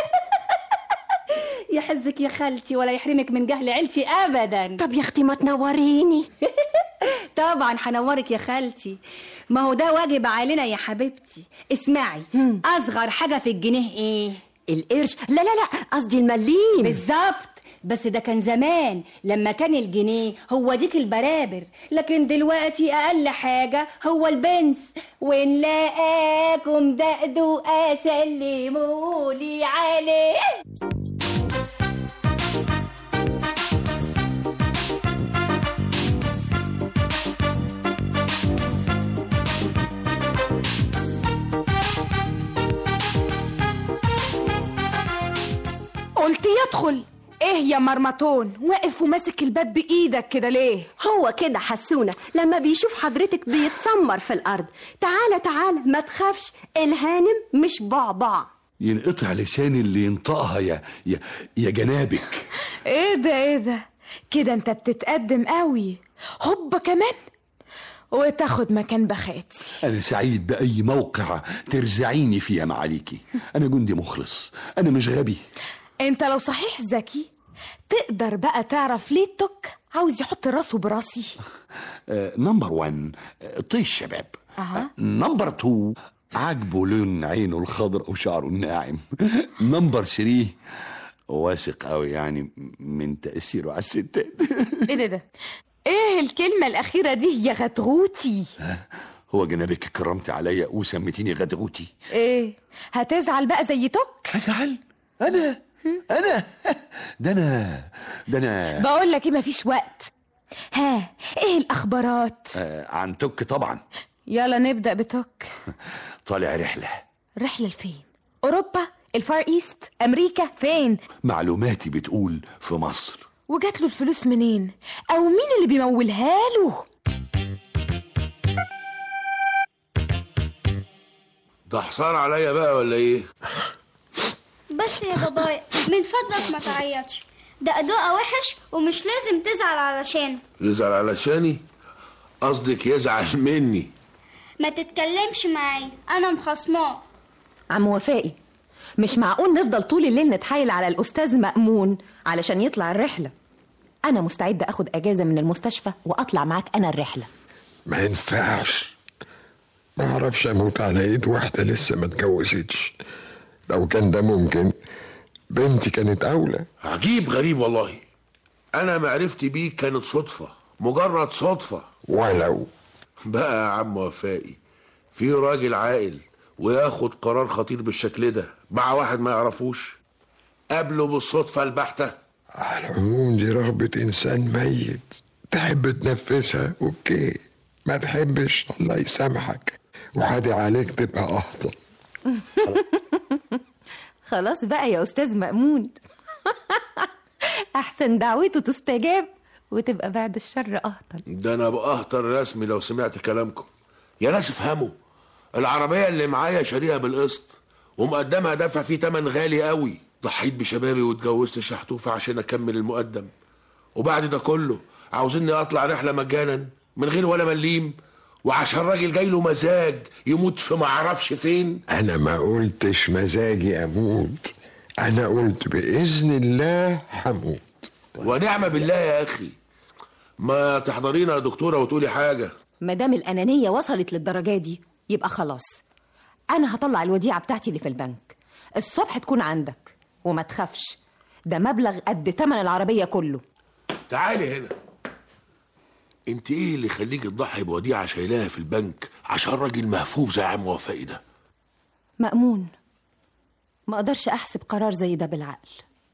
يحزك يا خالتي ولا يحرمك من جهل عيلتي ابدا طب يا اختي ما تنوريني طبعا هنورك يا خالتي ما هو ده واجب علينا يا حبيبتي اسمعي اصغر حاجه في الجنيه ايه القرش لا لا لا قصدي المليم بالظبط بس ده كان زمان لما كان الجنيه هو ديك البرابر لكن دلوقتي اقل حاجه هو البنس وان لاقاكم دقدوا اسلمولي عليه قلت يدخل ايه يا مرمطون واقف وماسك الباب بايدك كده ليه هو كده حسونة لما بيشوف حضرتك بيتسمر في الارض تعالى تعالى ما تخافش الهانم مش بعبع ينقطع لساني اللي ينطقها يا يا يا جنابك ايه ده ايه ده كده انت بتتقدم قوي هوبا كمان وتاخد مكان بخاتي أنا سعيد بأي موقع ترزعيني فيه يا معاليكي أنا جندي مخلص أنا مش غبي انت لو صحيح ذكي تقدر بقى تعرف ليه توك عاوز يحط راسه براسي آه، نمبر وان آه، طي الشباب أها. نمبر تو عاجبه لون عينه الخضراء وشعره الناعم نمبر ثري واثق قوي يعني من تأثيره على الستات ايه ده ده ايه الكلمة الأخيرة دي يا غتغوتي هو جنابك كرمت عليا وسميتيني غدغوتي ايه هتزعل بقى زي توك هزعل انا انا ده انا ده انا بقول لك ايه مفيش وقت ها ايه الأخبارات آه عن توك طبعا يلا نبدأ بتوك طالع رحلة رحلة لفين أوروبا الفار إيست أمريكا فين معلوماتي بتقول في مصر وجات له الفلوس منين أو مين اللي بيمولها له ده حصار عليا بقى ولا ايه بس يا بابايا من فضلك ما تعيطش ده أدوقة وحش ومش لازم تزعل علشانه يزعل علشاني قصدك يزعل مني ما تتكلمش معايا أنا مخصماه عم وفائي مش معقول نفضل طول الليل نتحايل على الأستاذ مأمون علشان يطلع الرحلة أنا مستعدة أخد أجازة من المستشفى وأطلع معاك أنا الرحلة ما ينفعش ما اعرفش اموت على ايد واحده لسه ما اتجوزتش لو كان ده ممكن بنتي كانت اولى عجيب غريب والله انا معرفتي بيه كانت صدفة مجرد صدفة ولو بقى يا عم وفائي في راجل عاقل وياخد قرار خطير بالشكل ده مع واحد ما يعرفوش قابله بالصدفة البحتة على العموم دي رغبة إنسان ميت تحب تنفذها أوكي ما تحبش الله يسامحك وحادي عليك تبقى أهطل خلاص بقى يا أستاذ مأمون أحسن دعوته تستجاب وتبقى بعد الشر أهطل ده انا بأهطر رسمي لو سمعت كلامكم يا ناس افهموا العربية اللي معايا شاريها بالقسط ومقدمها دافع فيه تمن غالي قوي ضحيت بشبابي واتجوزت شحتوفة عشان اكمل المقدم وبعد ده كله عاوزيني اطلع رحلة مجانا من غير ولا مليم وعشان راجل جاي له مزاج يموت في معرفش فين أنا ما قلتش مزاجي أموت أنا قلت بإذن الله هموت ونعم بالله يا اخي ما تحضرينا يا دكتورة وتقولي حاجة ما دام الأنانية وصلت للدرجة دي يبقى خلاص أنا هطلع الوديعة بتاعتي اللي في البنك الصبح تكون عندك وما تخافش ده مبلغ قد تمن العربية كله تعالي هنا انت ايه اللي يخليك تضحي بوديعة شايلاها في البنك عشان راجل مهفوف زي عم وفائي ده مأمون ما أقدرش أحسب قرار زي ده بالعقل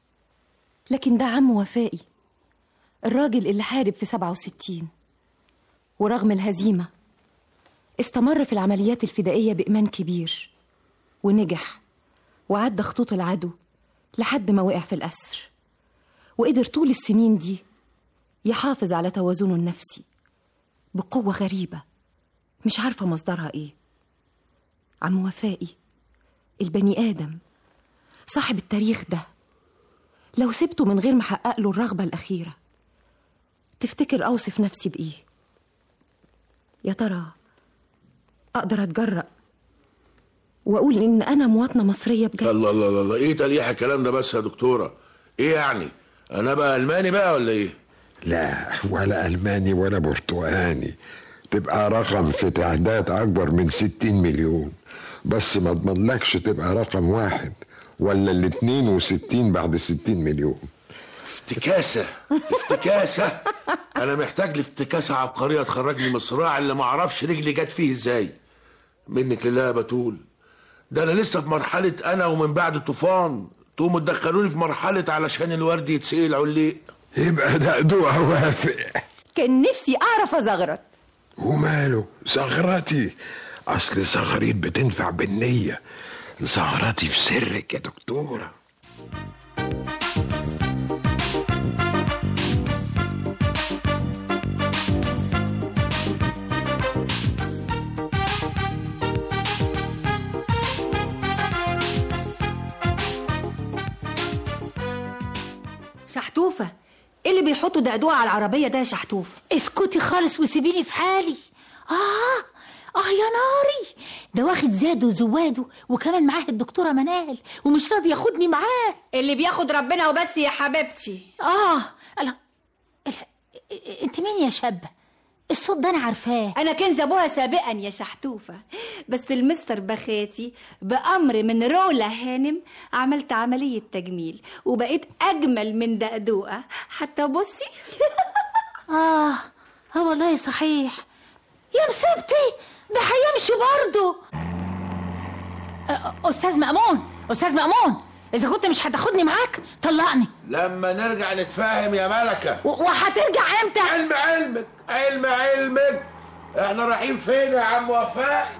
لكن ده عم وفائي الراجل اللي حارب في 67 ورغم الهزيمة استمر في العمليات الفدائية بإيمان كبير ونجح وعدى خطوط العدو لحد ما وقع في الأسر وقدر طول السنين دي يحافظ على توازنه النفسي بقوة غريبة مش عارفة مصدرها إيه عم وفائي البني آدم صاحب التاريخ ده لو سبته من غير ما أحقق له الرغبة الأخيرة تفتكر أوصف نفسي بإيه؟ يا ترى أقدر أتجرأ وأقول إن أنا مواطنة مصرية بجد الله الله الله الله ايه تليح الكلام ده بس يا دكتورة ايه يعني انا بقى الماني بقى ولا ايه لا ولا ألماني ولا برتقاني تبقى رقم في تعداد أكبر من 60 مليون بس ما اضمنلكش تبقى رقم واحد ولا ال 62 بعد 60 مليون افتكاسة افتكاسة انا محتاج لافتكاسة عبقرية تخرجني من الصراع اللي ما اعرفش رجلي جت فيه ازاي منك لله يا بتول ده انا لسه في مرحلة انا ومن بعد الطوفان تقوموا تدخلوني في مرحلة علشان الورد يتسقي عليق يبقى ده دعاء وافق كان نفسي أعرف أزغرط وماله زغرتي أصل زغريت بتنفع بالنية زغرتي في سرك يا دكتورة شحتوفة ايه اللي بيحطوا دقدوع على العربية ده يا شحتوفة اسكتي خالص وسيبيني في حالي اه اه يا ناري ده واخد زاده وزواده وكمان معاه الدكتورة منال ومش راضي ياخدني معاه اللي بياخد ربنا وبس يا حبيبتي اه لا انت مين يا شابة الصوت ده انا عارفاه انا كنز ابوها سابقا يا شحتوفة بس المستر بخاتي بامر من رولا هانم عملت عملية تجميل وبقيت اجمل من دقدوقة حتى بصي اه اه والله صحيح يا مصيبتي ده هيمشي برضه أ- استاذ مأمون استاذ مأمون اذا كنت مش هتاخدني معاك طلقني لما نرجع نتفاهم يا ملكة و- وهترجع امتى علم علمك علم علمك احنا رايحين فين يا عم وفاء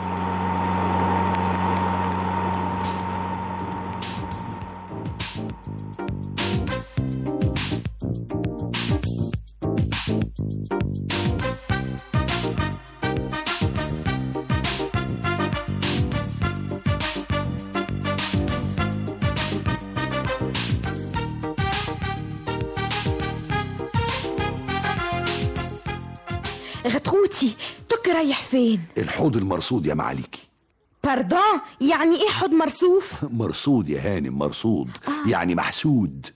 غتروتي توك رايح فين الحوض المرصود يا معاليكي باردون يعني ايه حد مرصوف مرصود يا هانم مرصود آه. يعني محسود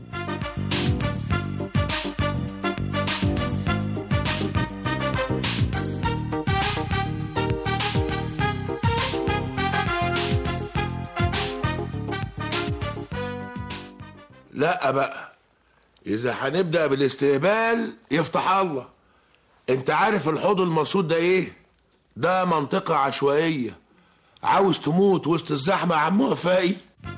لا بقى اذا هنبدأ بالاستقبال يفتح الله انت عارف الحوض المرصود ده ايه ده منطقة عشوائية عاوز تموت وسط الزحمة يا عم وفائي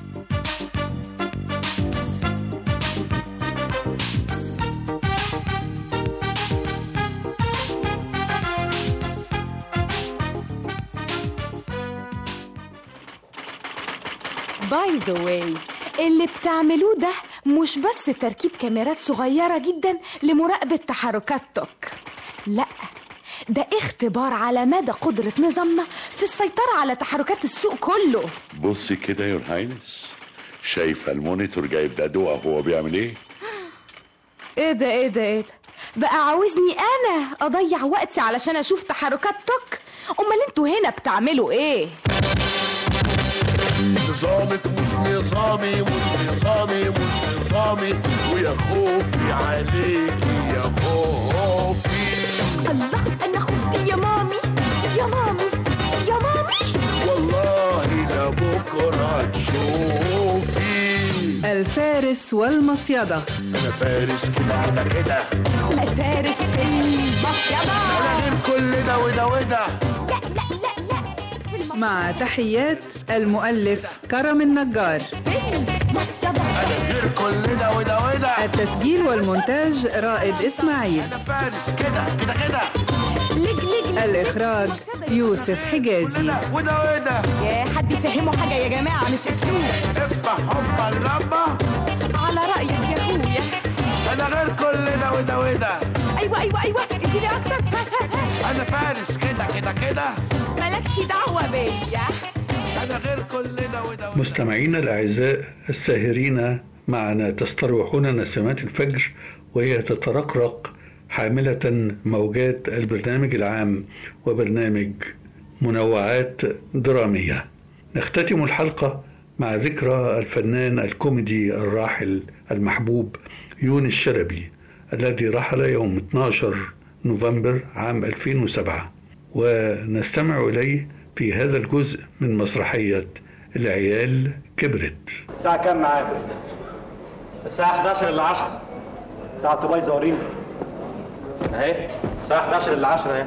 باي ذا واي اللي بتعملوه ده مش بس تركيب كاميرات صغيرة جدا لمراقبة تحركات توك لا ده اختبار على مدى قدرة نظامنا في السيطرة على تحركات السوق كله بصي كده يا هاينس شايفه المونيتور جايب دادوه وهو بيعمل ايه ايه ده ايه ده ايه ده بقى عاوزني انا اضيع وقتي علشان اشوف تحركات توك امال انتوا هنا بتعملوا ايه نظامك مش نظامي مش نظامي مش نظامي ويا خوفي عليك يا خوفي الله انا خفت يا مامي يا مامي يا مامي والله لبكرة تشوفي الفارس والمصيدة أنا فارس كده كده كده لا فارس في المصيدة أنا غير كل ده وده وده مع تحيات المؤلف كرم النجار أنا غير كل ده وده وده التسجيل والمونتاج رائد إسماعيل أنا فارس كده كده كده الإخراج يوسف حجازي وده وده يا حد يفهمه حاجة يا جماعة مش اسلوب ابقى حب اللمبة على رأيك يا اخويا أنا غير كل ده وده وده ايوه ايوه ايوه اديني اكتر أنا فارس كده كده كده مالكش دعوة بيا أنا غير كل ده وده وده مستمعينا الأعزاء الساهرين معنا تستروحون نسمات الفجر وهي تترقرق حاملة موجات البرنامج العام وبرنامج منوعات درامية نختتم الحلقة مع ذكرى الفنان الكوميدي الراحل المحبوب يونس شلبي الذي رحل يوم 12 نوفمبر عام 2007 ونستمع إليه في هذا الجزء من مسرحية العيال كبرت الساعة كام معاك؟ الساعة 11 إلا 10 ساعة بايظة وريني أهي الساعة 11 إلا 10 أهي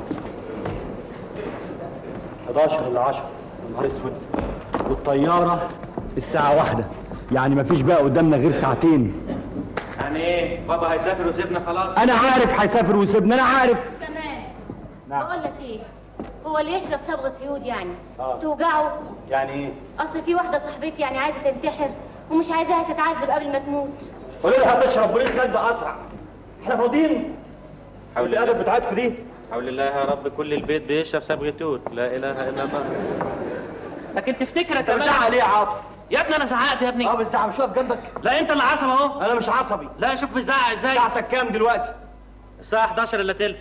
11 إلا 10 يا نهار أسود والطيارة الساعة واحدة يعني مفيش بقى قدامنا غير ساعتين يعني ايه بابا هيسافر وسيبنا خلاص أنا عارف هيسافر ويسيبنا أنا عارف تمام نعم. بقول لك ايه هو اللي يشرب صبغه يود يعني آه. توجعه يعني إيه؟ اصل في واحده صاحبتي يعني عايزه تنتحر ومش عايزاها تتعذب قبل ما تموت قولوا لها هتشرب بوليس جد أسرع إحنا فاضيين حول الأدب بتاعتكم دي حول الله يا رب كل البيت بيشرب صبغه توت لا اله الا الله لكن تفتكر أنت بتزعق ليه يا عاطف؟ يا ابني انا زعقت يا ابني اه بتزعق مش واقف جنبك لا انت اللي عصب اهو انا مش عصبي لا شوف بتزعق ازاي ساعتك كام دلوقتي الساعه 11 الا تلت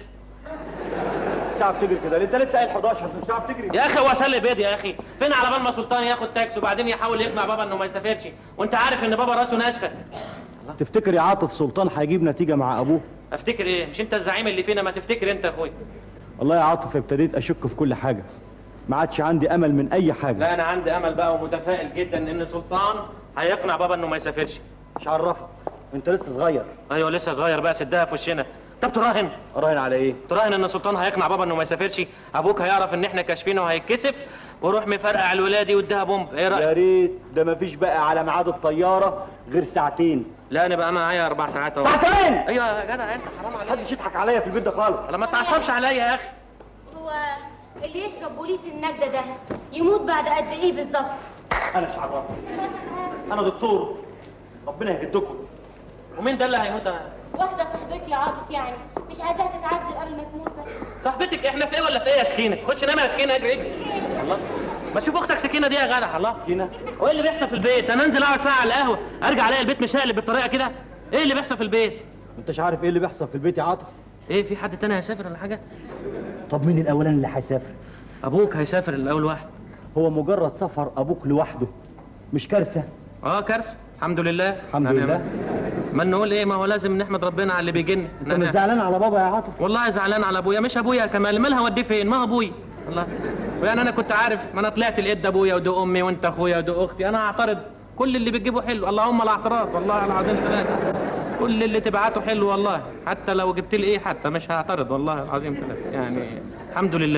الساعة بتجري كده انت لسه قايل 11 مش هتعرف تجري يا اخي هو سلي بيض يا اخي فين على بال ما سلطان ياخد تاكسي وبعدين يحاول يقنع بابا انه ما يسافرش وانت عارف ان بابا راسه ناشفه تفتكر يا عاطف سلطان هيجيب نتيجة مع ابوه افتكر ايه مش انت الزعيم اللي فينا ما تفتكر انت يا اخويا والله يا عاطف ابتديت اشك في كل حاجة ما عادش عندي امل من اي حاجة لا انا عندي امل بقى ومتفائل جدا ان سلطان هيقنع بابا انه ما يسافرش مش عرفك انت لسه صغير ايوه لسه صغير بقى سدها في وشنا طب تراهن راهن على ايه تراهن ان سلطان هيقنع بابا انه ما يسافرش ابوك هيعرف ان احنا كاشفينه وهيتكسف وروح مفرقع الولادي واديها بومب ايه يا رايك ريت ده مفيش بقى على ميعاد الطيارة غير ساعتين لا انا بقى معايا اربع ساعات اهو ساعتين ايوه يا جدع انت حرام عليك محدش يضحك عليا في البيت ده خالص لما تعصبش عليا يا اخي هو اللي يشرب بوليس النجدة ده يموت بعد قد ايه بالظبط انا مش عرفت انا دكتور ربنا يهدكم ومين ده اللي هيموت واحدة صاحبتي عاطف يعني مش عايزاها تتعذب قبل ما تموت بس صاحبتك احنا في ايه ولا في ايه يا سكينه خش نام يا سكينه اجري اجري الله ما تشوف اختك سكينه دي يا جدع الله سكينه وايه اللي بيحصل في البيت انا انزل اقعد ساعه على القهوه ارجع الاقي البيت مش هقلب بالطريقه كده ايه اللي بيحصل في البيت انتش عارف ايه اللي بيحصل في البيت يا عاطف ايه في حد تاني هيسافر ولا حاجه طب مين الاولاني اللي هيسافر ابوك هيسافر الاول واحد هو مجرد سفر ابوك لوحده مش كارثه اه كارثه الحمد لله الحمد لله ما نقول ايه ما هو لازم نحمد ربنا على اللي بيجن انت مش زعلان على بابا يا عاطف والله زعلان على ابويا مش ابويا يا كمال مالها وديه فين ما هو ابويا الله ويعني انا كنت عارف ما انا طلعت لقيت ده ابويا وده امي وانت اخويا وده اختي انا هعترض كل اللي بتجيبه حلو اللهم لا اعتراض والله العظيم ثلاثه كل اللي تبعته حلو والله حتى لو جبت لي ايه حتى مش هعترض والله العظيم ثلاثه يعني الحمد لله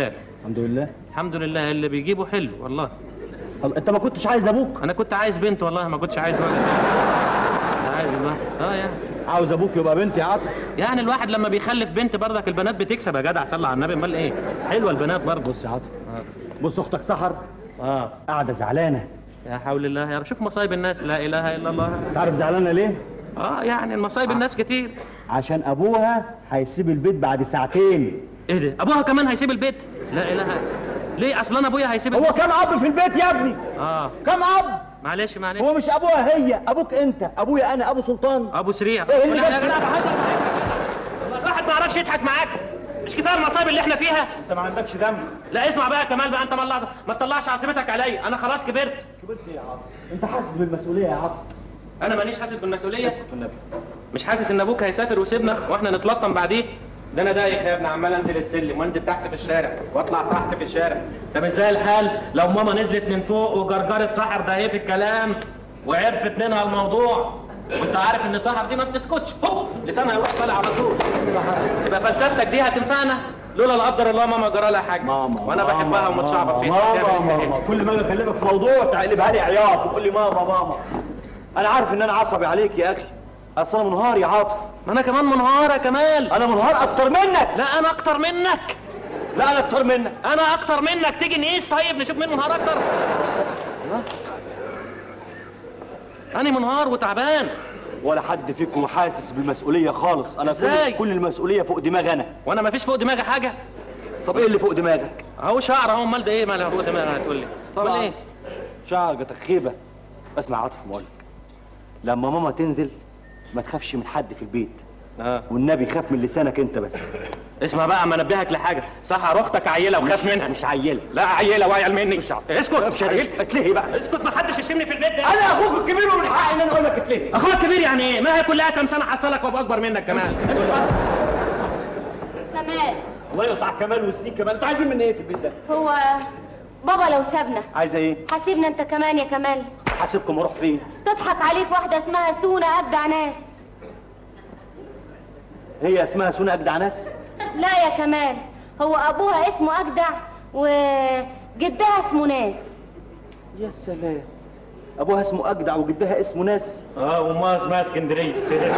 الحمد لله الحمد لله اللي بيجيبه حلو والله انت ما كنتش عايز ابوك انا كنت عايز بنت والله ما كنتش عايز ولد أنا عايز والله اه يعني عاوز ابوك يبقى بنت يا عاطف يعني الواحد لما بيخلف بنت برضك البنات بتكسب يا جدع صلى على النبي امال ايه حلوه البنات برضه بص يا عاطف بص اختك سحر اه قاعده زعلانه يا حول الله يا رب شوف مصايب الناس لا اله الا الله تعرف زعلانه ليه اه يعني المصايب الناس كتير عشان ابوها هيسيب البيت بعد ساعتين ايه ده ابوها كمان هيسيب البيت لا اله ليه اصلا انا ابويا هيسيب هو البيت كم اب في البيت يا ابني اه كم اب معلش معلش هو مش ابوها هي ابوك انت ابويا انا ابو سلطان ابو سريع ايه اللي لا، جاب لا، لا، الواحد ما يعرفش يضحك معاك مش كفايه المصايب اللي احنا فيها انت ما عندكش دم لا اسمع بقى يا كمال بقى انت ما ما تطلعش عاصمتك عليا انا خلاص كبرت كبرت ايه يا عاطف انت حاسس بالمسؤوليه يا عاطف انا مانيش حاسس بالمسؤوليه اسكت والنبي مش حاسس ان ابوك هيسافر ويسيبنا واحنا نتلطم بعديه ده انا دايخ يا ابني عمال انزل السلم وانزل تحت في الشارع واطلع تحت في الشارع طب ازاي الحال لو ماما نزلت من فوق وجرجرت سحر ده ايه في الكلام وعرفت منها الموضوع وانت عارف ان سحر دي ما بتسكتش هوب لسانها يروح طالع على طول يبقى فلسفتك دي هتنفعنا لولا لا قدر الله ماما جرى لها حاجه ماما وانا بحبها ومتشعبط فيها ماما تعمل إيه؟ ماما كل ما اجي اكلمك في موضوع تقلبها لي عياط وتقول لي ماما ماما انا عارف ان انا عصبي عليك يا اخي اصل انا منهار يا عاطف ما انا كمان منهار يا كمال انا منهار اكتر منك لا انا اكتر منك لا انا اكتر منك انا اكتر منك تيجي نقيس طيب نشوف مين منهار اكتر انا منهار وتعبان ولا حد فيكم حاسس بالمسؤوليه خالص انا إزاي؟ كل, كل المسؤوليه فوق دماغي انا وانا ما فيش فوق دماغي حاجه طب ايه اللي فوق دماغك اهو شعر اهو امال ده ايه مالها فوق دماغي هتقول لي طب طبعاً. ايه شعر جاتك خيبه اسمع عاطف بقول لك لما ماما تنزل ما تخافش من حد في البيت اه والنبي خاف من لسانك انت بس اسمع بقى اما انبهك لحاجه سحر اختك عيله وخاف منها مش عيله لا عيله وعيل مني اسكت مش عيله اتلهي بقى اسكت ما حدش يشمني في البيت ده انا اخوك الكبير ومن حقي ان انا اقول لك اتلهي اخوك كبير يعني ايه ما هي كلها كام سنه حصلك وابقى اكبر منك كمان كمال الله يقطع كمال وسنين كمان انتوا عايزين مني ايه في البيت ده هو بابا لو سابنا عايزه ايه حاسبنا انت كمان يا كمال حاسبكم اروح فين تضحك عليك واحدة اسمها سونا أجدع ناس هي اسمها سونا اجدع ناس لا يا كمال هو أبوها اسمه أجدع وجدها اسمه ناس يا سلام ابوها اسمه اجدع وجدها اسمه ناس اه وامها اسمها اسكندريه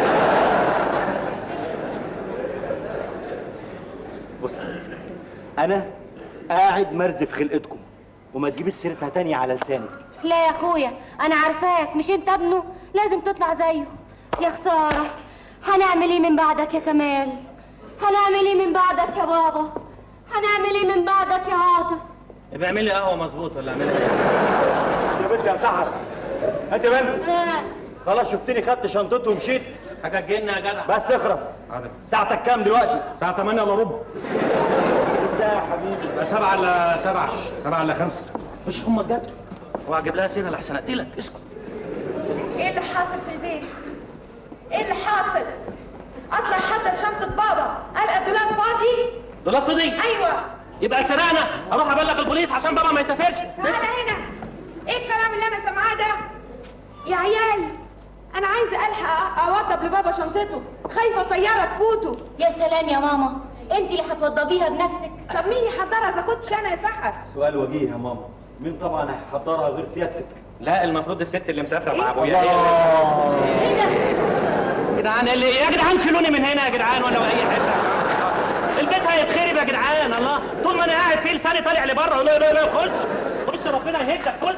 بص انا قاعد مرزف خلقتكم وما تجيبيش سيرتها تاني على لسانك لا يا أخويا أنا عارفاك مش أنت ابنه لازم تطلع زيه يا خسارة هنعمل إيه من بعدك يا كمال هنعمل إيه من بعدك يا بابا هنعمل إيه من بعدك يا عاطف يبقى اعمل لي قهوه مظبوط ولا اعمل ايه يا بنت يا سحر انت بنت آه. خلاص شفتني خدت شنطته ومشيت حاجه تجينا يا جدع بس اخرس ساعتك كام دلوقتي الساعه 8 الا ربع ازاي يا حبيبي سبعة الا سبعة سبعة الا خمسة مش هم جد واجيب لها سيره لحسن اقتلك اسكت ايه اللي حاصل في البيت؟ ايه اللي حاصل؟ اطلع حتى شنطة بابا القى الدولاب فاضي؟ دولاب فضي ايوه يبقى سرقنا اروح ابلغ البوليس عشان بابا ما يسافرش تعالى هنا ايه الكلام اللي انا سامعاه ده؟ يا عيال انا عايزه الحق اوضب لبابا شنطته خايفه الطياره تفوته يا سلام يا ماما انت اللي هتوضبيها بنفسك طب مين يحضرها اذا كنتش انا يا سحر؟ سؤال وجيه يا ماما مين طبعا هيحضرها غير سيادتك لا المفروض الست اللي مسافره مع إيه؟ ابويا ايه ده يا جدعان اللي يا جدعان شيلوني من هنا يا جدعان ولا اي حته البيت هيتخرب يا جدعان الله طول ما انا قاعد فيه لساني طالع لبره لا لا لا خش خش ربنا يهدك خش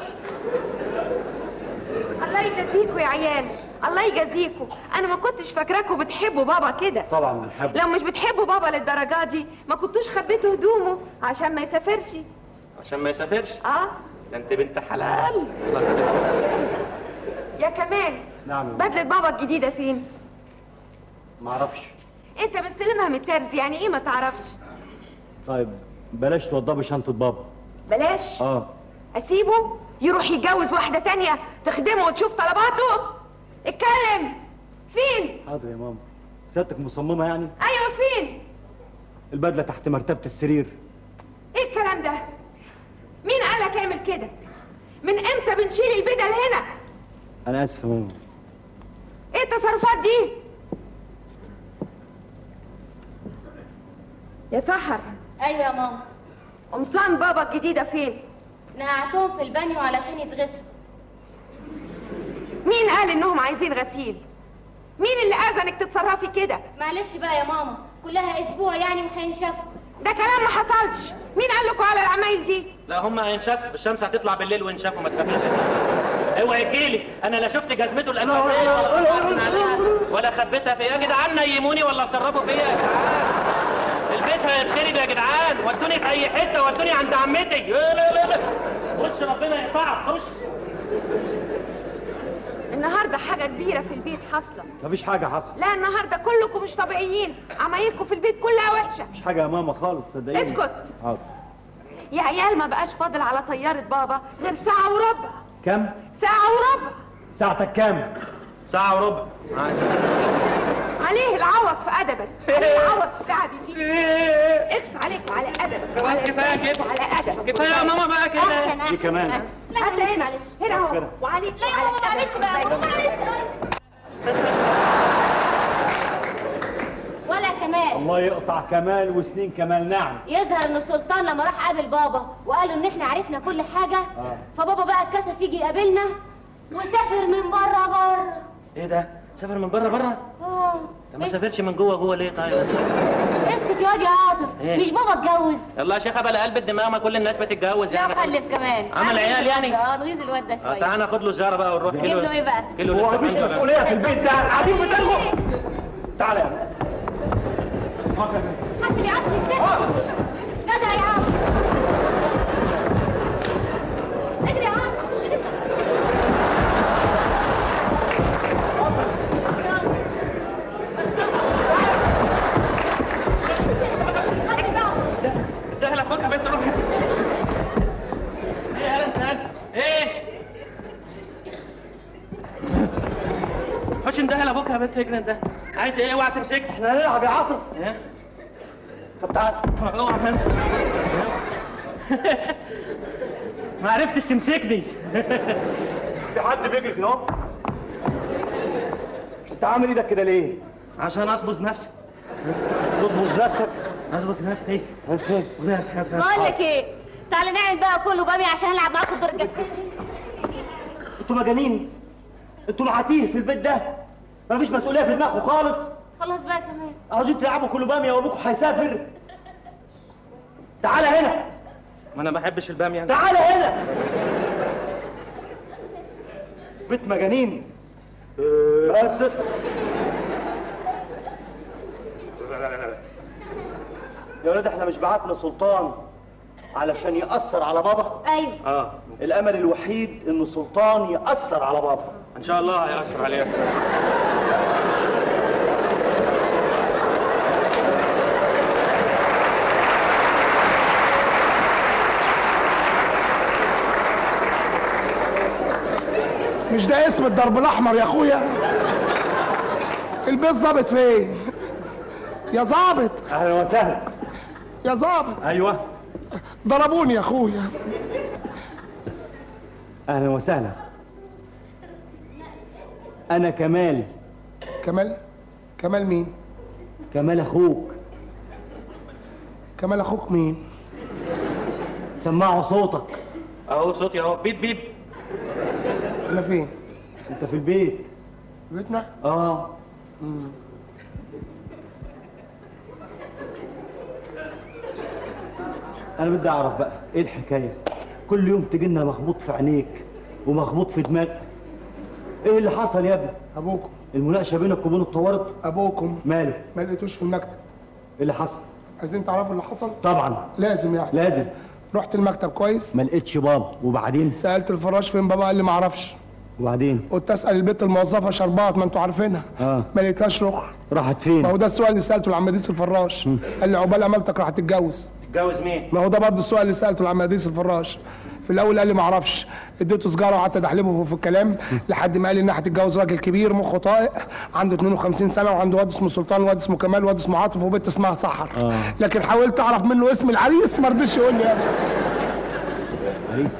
الله يجازيكوا يا عيال الله يجازيكوا انا ما كنتش فاكراكوا بتحبوا بابا كده طبعا بنحب لو مش بتحبوا بابا للدرجه دي ما كنتوش خبيتوا هدومه عشان ما يسافرش عشان ما يسافرش اه ده انت بنت حلال يا كمال نعم بدلة بابا الجديدة فين؟ ما اعرفش انت مستلمها من الترز يعني ايه ما تعرفش؟ طيب بلاش توضبي شنطه بابا بلاش اه اسيبه يروح يتجوز واحدة تانية تخدمه وتشوف طلباته اتكلم فين؟ حاضر يا ماما سيادتك مصممه يعني ايوه فين؟ البدله تحت مرتبه السرير ايه الكلام ده؟ مين قال لك اعمل كده؟ من امتى بنشيل البدل هنا؟ انا اسف يا ماما ايه التصرفات دي؟ يا سحر ايوه يا ماما قمصان بابا الجديدة فين؟ نقعتهم في البانيو علشان يتغسلوا مين قال انهم عايزين غسيل؟ مين اللي اذنك تتصرفي كده؟ معلش بقى يا ماما كلها اسبوع يعني وهينشفوا ده كلام ما حصلش مين قال لكم على العمايل دي؟ لا هم هينشفوا الشمس هتطلع بالليل وينشفوا ما تخافيش اوعي تجيلي انا لا شفت جزمته الاساسيه ولا طلعت عليها ولا خبيتها فيا يا جدعان نيموني ولا صرفوا فيا يا جدعان البيت هيتخرب يا جدعان ودوني في اي حته ودوني عند عمتي لا لا لا لا. خش ربنا يقطعك خش النهارده حاجة كبيرة في البيت حاصلة مفيش حاجة حصل لا النهارده كلكم مش طبيعيين عمايلكم في البيت كلها وحشة مش حاجة يا ماما خالص صدقيني اسكت. حاضر يا عيال ما بقاش فاضل على طيارة بابا غير ساعة وربع كم؟ ساعة وربع ساعتك كام؟ ساعة وربع عليه العوض في أدبك عليه العوض في تعبي فيك اخف عليك وعلى أدبك خلاص وعلى كفاية أدبك كده. وعلى أدبك كفاية يا ماما بقى كده. أحسن، دي أحسن. كمان. هات هنا هنا اهو وعليك لا يا ماما معلش بقى ماما معلش ولا كمان الله يقطع كمال وسنين كمال نعم يظهر ان السلطان لما راح قابل بابا وقالوا ان احنا عرفنا كل حاجه آه. فبابا بقى اتكسف يجي يقابلنا وسافر من بره بره ايه ده سافر من بره بره اه طب ما سافرش من جوه جوه ليه طيب اسكت يا واد يا عاطف إيه؟ مش بابا اتجوز يلا يا شيخه بلا قلب الدماغ ما كل الناس بتتجوز لا يعني خلف كمان عمل عيال يعني؟ اه نغيظ الواد ده آه، شويه تعال ناخد له زياره بقى ونروح نجيب كيلو له ايه بقى كيلو هو لسه مفيش فاضي. مسؤولية في البيت ده قاعدين بتلغوا تعالى يا حاسب يا عاطف ازاي جدع يا عاطف اجري يا عاطف ده لا فك بنت روح ايه يا انت هلا؟ ايه خش اندهل ابوك يا بنت اجري انت عايز ايه اوعى تمسك احنا هنلعب يا عاطف ايه طب تعال اوعى من ما عرفتش تمسكني في حد بيجري كده اهو انت عامل ايدك كده ليه؟ عشان اصبز نفسي تظبط نفسك اظبط نفسي فين؟ بقول لك ايه تعالى نعمل بقى كله بامي عشان العب معاكم الدور الجاي انتوا مجانين انتوا معاتيه في البيت ده مفيش مسؤوليه في دماغكم خالص خلاص بقى كمان عاوزين تلعبوا كله باميه وابوكم هيسافر تعالى هنا ما انا ما بحبش الباميه تعالى هنا بيت مجانين بس اسكت يا ولاد احنا مش بعتنا سلطان علشان يأثر على بابا ايوه اه الامل الوحيد ان سلطان يأثر على بابا ان شاء الله هيأثر عليك مش ده اسم الضرب الاحمر يا اخويا البيت ظابط فين يا ظابط اهلا وسهلا يا ظابط ايوه ضربوني يا اخويا اهلا وسهلا انا كمال كمال كمال مين كمال اخوك كمال اخوك مين سمعوا صوتك اهو صوتي اهو بيب بيب انا فين انت في البيت بيتنا اه انا بدي اعرف بقى ايه الحكايه كل يوم تجي لنا مخبوط في عينيك ومخبوط في دماغك ايه اللي حصل يا ابني ابوكم المناقشه بينك وبينه اتطورت ابوكم ماله ما لقيتوش في المكتب ايه اللي حصل عايزين تعرفوا اللي حصل طبعا لازم يعني لازم رحت المكتب كويس ما لقيتش بابا وبعدين سالت الفراش فين بابا قال لي ما اعرفش وبعدين قلت اسال البنت الموظفه شربات ما انتوا عارفينها اه ما لقيتهاش رخر راحت فين ما هو ده السؤال اللي سالته لعماديس الفراش قال لي عقبال امالتك راح تتجوز تتجوز مين ما هو ده برضه السؤال اللي سالته لعماديس الفراش في الاول قال لي ما اعرفش اديته سجاره وقعدت ادحلبه في الكلام لحد ما قال لي انها هتتجوز راجل كبير مخه طائق عنده 52 سنه وعنده واد اسمه سلطان واد اسمه كمال واد اسمه عاطف وبنت اسمها سحر آه. لكن حاولت اعرف منه اسم العريس ما رضيش يقول لي يا ابني عريس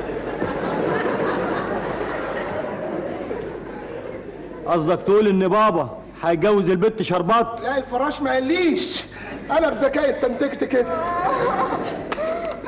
قصدك تقول ان بابا هيتجوز البت شربات لا الفراش ما قاليش انا بذكائي استنتجت كده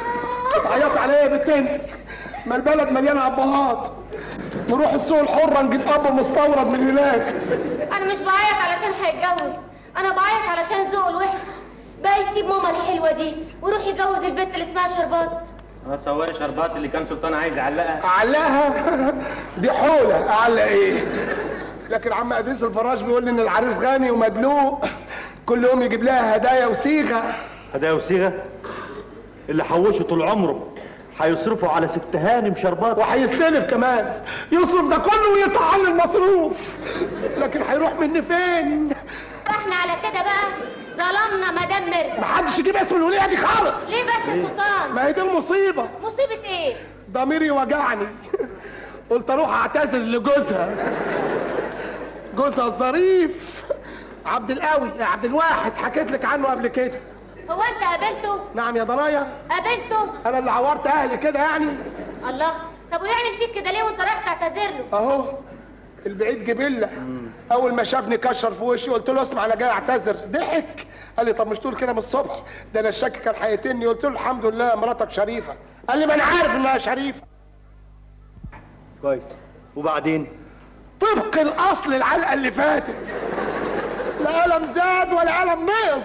تعيطي عليا يا بنت انت ما البلد مليانه ابهات نروح السوق الحره نجيب اب مستورد من هناك انا مش بعيط علشان هيتجوز انا بعيط علشان ذوقه الوحش بقى يسيب ماما الحلوه دي ويروح يجوز البنت اللي اسمها شربات ما تصوري شربات اللي كان سلطان عايز يعلقها اعلقها دي حوله اعلق ايه لكن عم ادريس الفراش بيقول لي ان العريس غني ومدلوق كل يوم يجيب لها هدايا وصيغه هدايا وصيغه اللي حوشه طول عمره هيصرفوا على ست هانم شربات وهيستلف كمان يصرف ده كله ويقطع عني المصروف لكن هيروح مني فين احنا على كده بقى ظلمنا مدام مرزا محدش يجيب اسم الوليه دي خالص ليه بس يا سلطان ما هي دي المصيبه مصيبه ايه ضميري وجعني قلت اروح اعتذر لجوزها جوزها الظريف عبد القوي عبد الواحد حكيت لك عنه قبل كده هو انت قابلته نعم يا ضنايا قابلته انا اللي عورت اهلي كده يعني الله طب ويعمل فيك كده ليه وانت رايح تعتذر له اهو البعيد جبله اول ما شافني كشر في وشي قلت له اسمع انا جاي اعتذر ضحك قال لي طب مش تقول كده من الصبح ده انا الشك كان هيقتلني قلت له الحمد لله مراتك شريفه قال لي ما انا عارف انها شريفه كويس وبعدين طبق الاصل العلقه اللي فاتت لا قلم زاد ولا قلم نقص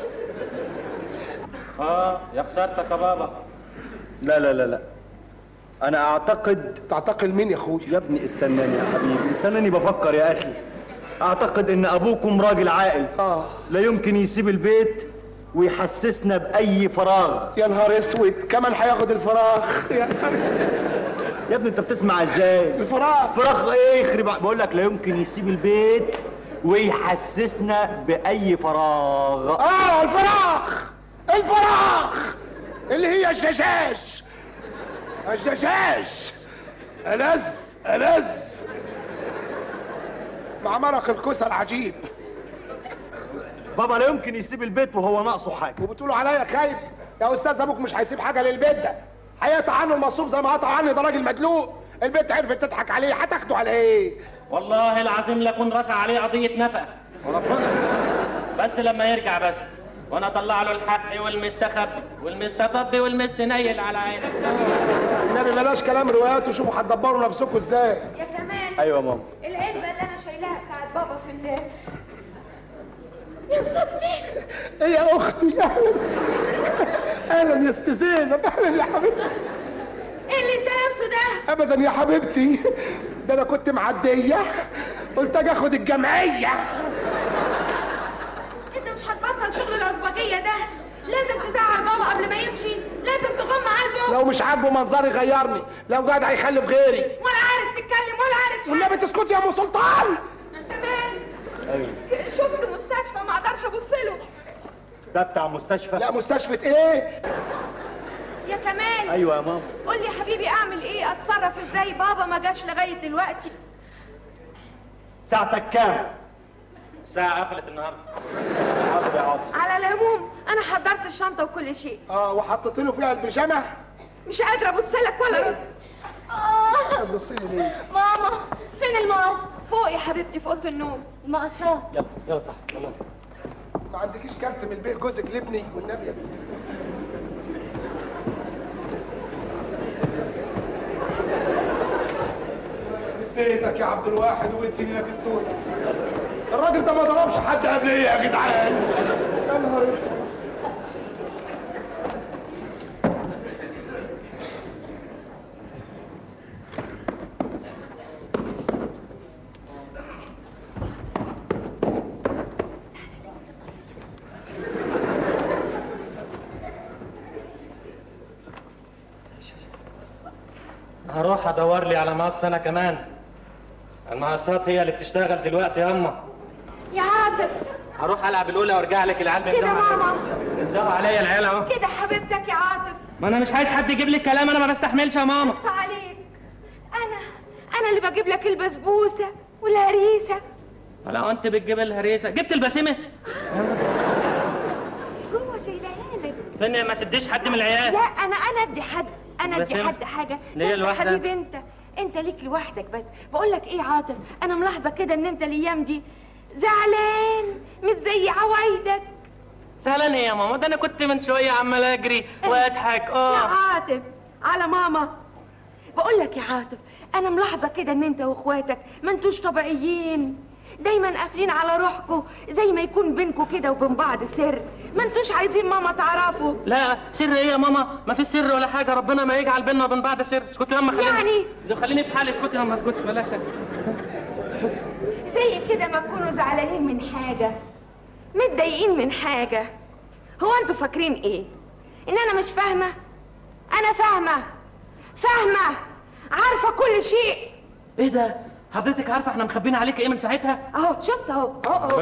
اه يا خسارتك يا بابا لا لا لا لا انا اعتقد تعتقل مين يا اخويا يا ابني استناني يا حبيبي استناني بفكر يا اخي اعتقد ان ابوكم راجل عاقل اه لا يمكن يسيب البيت ويحسسنا باي فراغ يا نهار اسود كمان هياخد الفراغ يا يا ابني انت بتسمع ازاي الفراغ فراغ ايه يخرب ع- بقول لك لا يمكن يسيب البيت ويحسسنا باي فراغ اه الفراغ الفراغ اللي هي الششاش الششاش ألذ ألذ مع مرق الكوسه العجيب بابا لا يمكن يسيب البيت وهو ناقصه حاجه وبتقولوا عليا خايب يا استاذ ابوك مش هيسيب حاجه للبيت ده هيقطع عنه المصروف زي ما قطع عني ده راجل مدلوق البيت عرفت تضحك عليه هتاخده على ايه والله العظيم لكن رفع عليه قضية نفقة وربنا بس لما يرجع بس وانا اطلع له الحق والمستخبي والمستطبي والمستنيل على عينك النبي بلاش كلام روايات وشوفوا هتدبروا نفسكم ازاي يا كمان ايوه يا ماما العلبة اللي أنا شايلاها بتاعت بابا في الليل يا مصيبتي ايه يا اختي اهلا يا ست زينب اهلا يا حبيبتي إيه اللي أنت لابسه ده؟ ابدا يا حبيبتي ده انا كنت معديه قلت اجي اخد الجمعيه أنت مش هتبطل شغل العصبجية ده لازم تزعل بابا قبل ما يمشي لازم تغم قلبه لو مش عاجبه منظري غيرني لو جدع يخلف غيري ولا عارف تتكلم ولا عارف والنبي تسكتي يا ام سلطان كمان ايوه شوف المستشفى ما اقدرش ابص له ده بتاع مستشفى لا مستشفى ايه يا كمال ايوه يا ماما قول لي يا حبيبي اعمل ايه اتصرف ازاي بابا ما جاش لغايه دلوقتي ساعتك كام ساعة قفلت النهاردة حاضر يا عاطف على العموم انا حضرت الشنطه وكل شيء اه وحطيت له فيها البيجامه مش قادره ابص لك ولا رد آه بصي لي ليه ماما فين المقص فوق يا حبيبتي في اوضه النوم مقصات يلا يلا صح يلا ما عندكيش كارت من البيت جوزك لابني والنبي يا ست. بيتك يا عبد الواحد وبين سنينك السوداء الراجل ده ما ضربش حد قبل ايه يا جدعان يا نهار اسود هروح ادور لي على مقص انا كمان المقصات هي اللي بتشتغل دلوقتي يا اما يا عاطف هروح العب الاولى وارجع لك العيال كده بيندهوا عليا. ماما بيندهوا عليا العيال اهو كده حبيبتك يا عاطف ما انا مش عايز حد يجيب لي الكلام انا ما بستحملش يا ماما بص عليك انا انا اللي بجيب لك البسبوسه والهريسه لو انت بتجيب الهريسه جبت البسيمه جوه شايلاها لك فين ما تديش حد من العيال لا انا انا ادي حد انا ادي بسم. حد حاجه ليه لا يا لوحدك؟ حبيبي انت انت ليك لوحدك بس بقول لك ايه يا عاطف انا ملاحظه كده ان انت الايام دي زعلان مش زي عوايدك زعلان ايه يا ماما ده انا كنت من شويه عمال اجري واضحك يا اه عاطف على ماما بقول لك يا عاطف انا ملاحظه كده ان انت واخواتك ما انتوش طبيعيين دايما قافلين على روحكم زي ما يكون بينكم كده وبين بعض سر ما انتوش عايزين ماما تعرفوا لا سر ايه يا ماما ما في سر ولا حاجه ربنا ما يجعل بيننا وبين بعض سر اسكتي يا اما خليني يعني؟ خليني في حالي اسكتي يا اما اسكتي بلاش زي كده ما تكونوا زعلانين من حاجه متضايقين من حاجه هو انتوا فاكرين ايه ان انا مش فاهمه انا فاهمه فاهمه عارفه كل شيء ايه ده حضرتك عارفه احنا مخبيين عليك ايه من ساعتها اهو شفت اهو اهو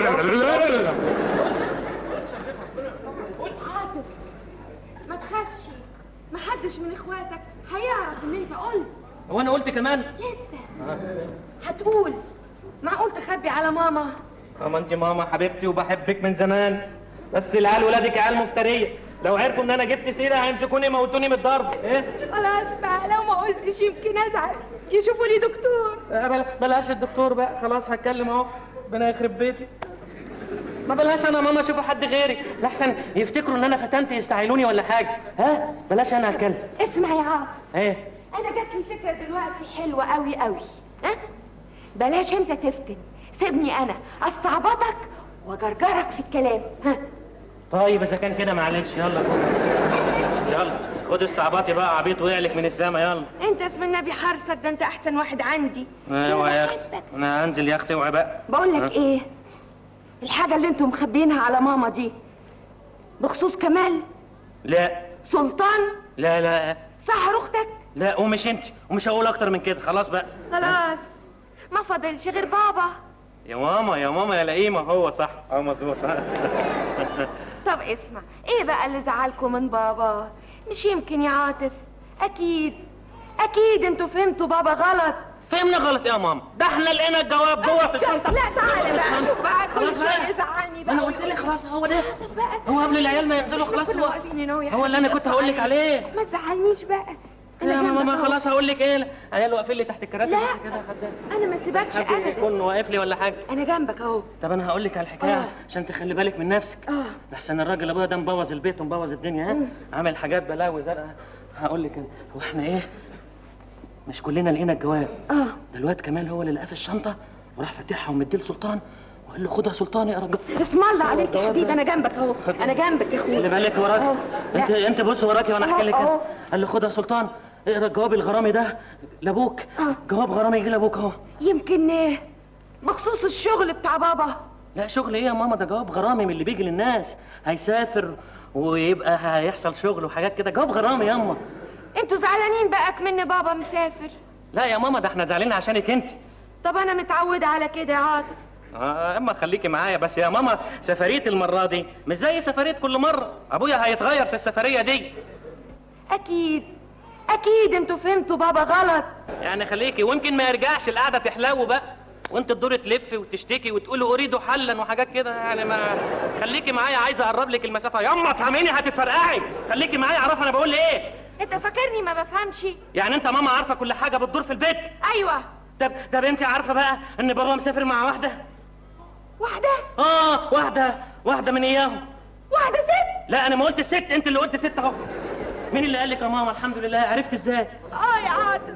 عاطف ما تخافش محدش من اخواتك هيعرف ان انت قلت هو انا قلت كمان لسه هتقول معقول تخبي على ماما ماما انت ماما حبيبتي وبحبك من زمان بس العيال ولادك عيال مفتريه لو عرفوا ان انا جبت سيره هيمسكوني يموتوني من الضرب ايه خلاص بقى لو ما قلتش يمكن ازعل يشوفوا لي دكتور آه، بلا- بلاش الدكتور بقى خلاص هتكلم اهو ربنا يخرب بيتي ما بلاش انا ماما اشوفوا حد غيري لحسن يفتكروا ان انا فتنت يستعيلوني ولا حاجه ها بلاش انا اتكلم اسمع يا عاطف ايه انا جات لي فكره دلوقتي حلوه قوي قوي ها بلاش انت تفتن سيبني انا استعبطك واجرجرك في الكلام ها طيب اذا كان كده معلش يلا خد يلا خد استعباطي بقى عبيط ويعلك من السما يلا انت اسم النبي حارسك ده انت احسن واحد عندي ايوه يا اختي انا هنزل يا اختي اوعي بقى بقول ها؟ لك ايه الحاجه اللي انتم مخبيينها على ماما دي بخصوص كمال لا سلطان لا لا سحر اختك لا ومش انت ومش هقول اكتر من كده خلاص بقى خلاص ما فاضلش غير بابا يا ماما يا ماما يا لئيمه هو صح اه مظبوط طب اسمع ايه بقى اللي زعلكم من بابا مش يمكن يا عاطف اكيد اكيد انتوا فهمتوا بابا غلط فهمنا غلط يا ماما ده احنا لقينا الجواب جوه في الشنطه لا تعالى بقى شوف بقى كل خلاص بقى. شويه يزعلني بقى انا قلت لك خلاص هو ده هو قبل العيال ما ينزلوا خلاص كنا هو واقفين هنا ويا هو اللي انا حبيبي كنت هقول لك أصل عليه ما تزعلنيش بقى يا جنبك ماما أهو. خلاص هقول لك ايه عيال واقفين لي تحت الكراسي لا. بس كده حد انا ما سيبكش حد ابدا يكون واقف لي ولا حاجه انا جنبك اهو طب انا هقول لك على الحكايه آه. عشان تخلي بالك من نفسك اه احسن الراجل ابويا ده مبوظ البيت ومبوظ الدنيا ها مم. عامل حاجات بلاوي زرقاء هقول لك هو احنا ايه مش كلنا لقينا الجواب اه ده الواد كمال هو اللي لقاه في الشنطه وراح فاتحها ومديه لسلطان وقال له خدها سلطان اقرا الجواب اسم الله عليك يا حبيبي انا جنبك اهو انا جنبك يا اخويا اللي بالك وراك أهو. انت لا. انت بص وراكي وانا احكي لك أهو. قال له خدها سلطان اقرا الجواب الغرامي ده لابوك جواب غرامي يجي لابوك اهو يمكن ايه بخصوص الشغل بتاع بابا لا شغل ايه يا ماما ده جواب غرامي من اللي بيجي للناس هيسافر ويبقى هيحصل شغل وحاجات كده جواب غرامي ياما انتوا زعلانين بقى من بابا مسافر لا يا ماما ده احنا زعلانين عشانك انت طب انا متعوده على كده يا عاطف آه اما خليكي معايا بس يا ماما سفريه المره دي مش زي سفريه كل مره ابويا هيتغير في السفريه دي اكيد اكيد انتوا فهمتوا بابا غلط يعني خليكي ويمكن ما يرجعش القعده تحلو بقى وانت تدوري تلفي وتشتكي وتقولي اريد حلا وحاجات كده يعني ما خليكي معايا عايز اقرب لك المسافه ياما افهميني هتتفرقعي خليكي معايا اعرف انا بقول ايه انت فاكرني ما بفهمش يعني انت ماما عارفه كل حاجه بتدور في البيت ايوه طب طب انت عارفه بقى ان بابا مسافر مع واحده واحده اه واحده واحده من اياهم واحده ست لا انا ما قلت ست انت اللي قلت ست اهو مين اللي قال لك يا ماما الحمد لله عرفت ازاي اه يا عاطف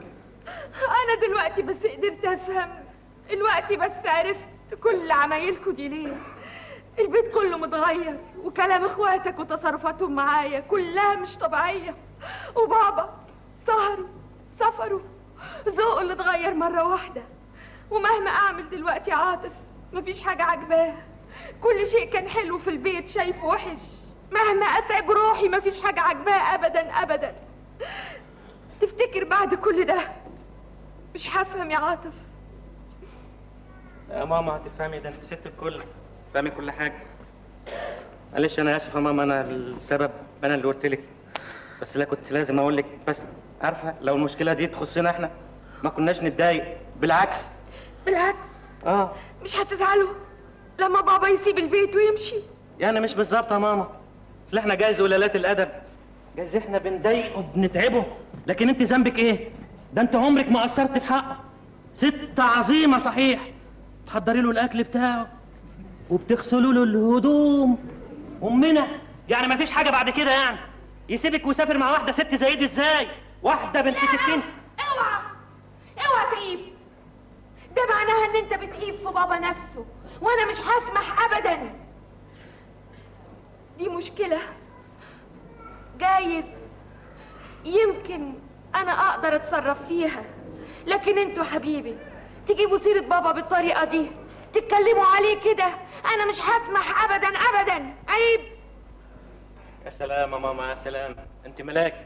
انا دلوقتي بس قدرت افهم دلوقتي بس عرفت كل عمايلكوا دي ليه البيت كله متغير وكلام اخواتك وتصرفاتهم معايا كلها مش طبيعيه وبابا سهره سفره ذوقه اللي اتغير مره واحده ومهما اعمل دلوقتي يا عاطف مفيش حاجه عاجباه كل شيء كان حلو في البيت شايفه وحش مهما اتعب روحي مفيش حاجه عاجباه ابدا ابدا تفتكر بعد كل ده مش هفهم يا عاطف يا ماما هتفهمي ده انت ست الكل فهمي كل حاجه معلش انا اسف يا ماما انا السبب انا اللي قلت لك بس لا كنت لازم اقول لك بس عارفه لو المشكله دي تخصنا احنا ما كناش نتضايق بالعكس بالعكس اه مش هتزعلوا لما بابا يسيب البيت ويمشي يعني مش بالظبط يا ماما اصل احنا جايز قلالات الادب جايز احنا بنضايقه وبنتعبه لكن انت ذنبك ايه ده انت عمرك ما قصرت في حقه ست عظيمه صحيح تحضري له الاكل بتاعه وبتغسلوا له الهدوم امنا يعني ما فيش حاجه بعد كده يعني يسيبك ويسافر مع واحده ست زي دي ازاي واحده بنت ستين اوعى اوعى تعيب ده معناها ان انت بتعيب في بابا نفسه وانا مش هسمح ابدا دي مشكلة جايز يمكن انا اقدر اتصرف فيها لكن انتوا حبيبي تجيبوا سيرة بابا بالطريقة دي تتكلموا عليه كده انا مش هسمح ابدا ابدا عيب يا سلام يا ماما يا سلام انت ملاك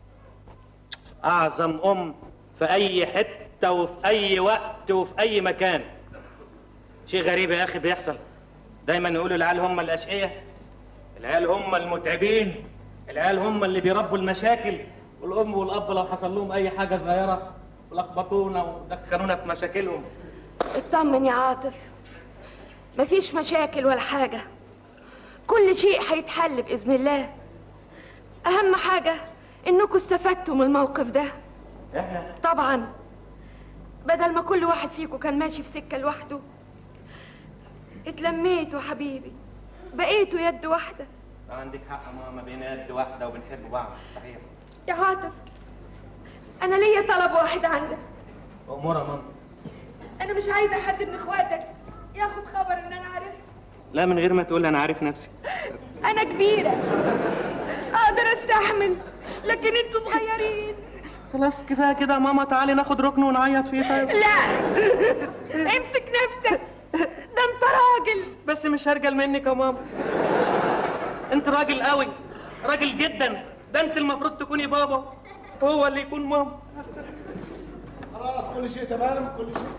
اعظم ام في اي حته وفي اي وقت وفي اي مكان شيء غريب يا اخي بيحصل دايما يقولوا العيال هم الاشقياء العيال هم المتعبين العيال هم اللي بيربوا المشاكل والام والاب لو حصل لهم اي حاجه صغيره لخبطونا ودخلونا في مشاكلهم اطمن يا عاطف مفيش مشاكل ولا حاجة كل شيء هيتحل بإذن الله أهم حاجة إنكم استفدتوا من الموقف ده احنا طبعا بدل ما كل واحد فيكم كان ماشي في سكة لوحده اتلميتوا حبيبي بقيتوا يد واحدة عندك حق يا ماما بينا يد واحده وبنحب بعض صحيح يا عاطف أنا ليا طلب واحد عندك امورها يا ماما أنا مش عايزة حد من إخواتك ياخد خبر إن أنا عرفت لا من غير ما تقول انا عارف نفسي أنا كبيرة أقدر أستحمل لكن أنتوا صغيرين خلاص كفايه كده يا ماما تعالي ناخد ركن ونعيط فيه طيب لا امسك نفسك ده انت راجل بس مش هرجل منك يا ماما انت راجل قوي راجل جدا ده انت المفروض تكوني بابا هو اللي يكون ماما خلاص كل شيء تمام كل شيء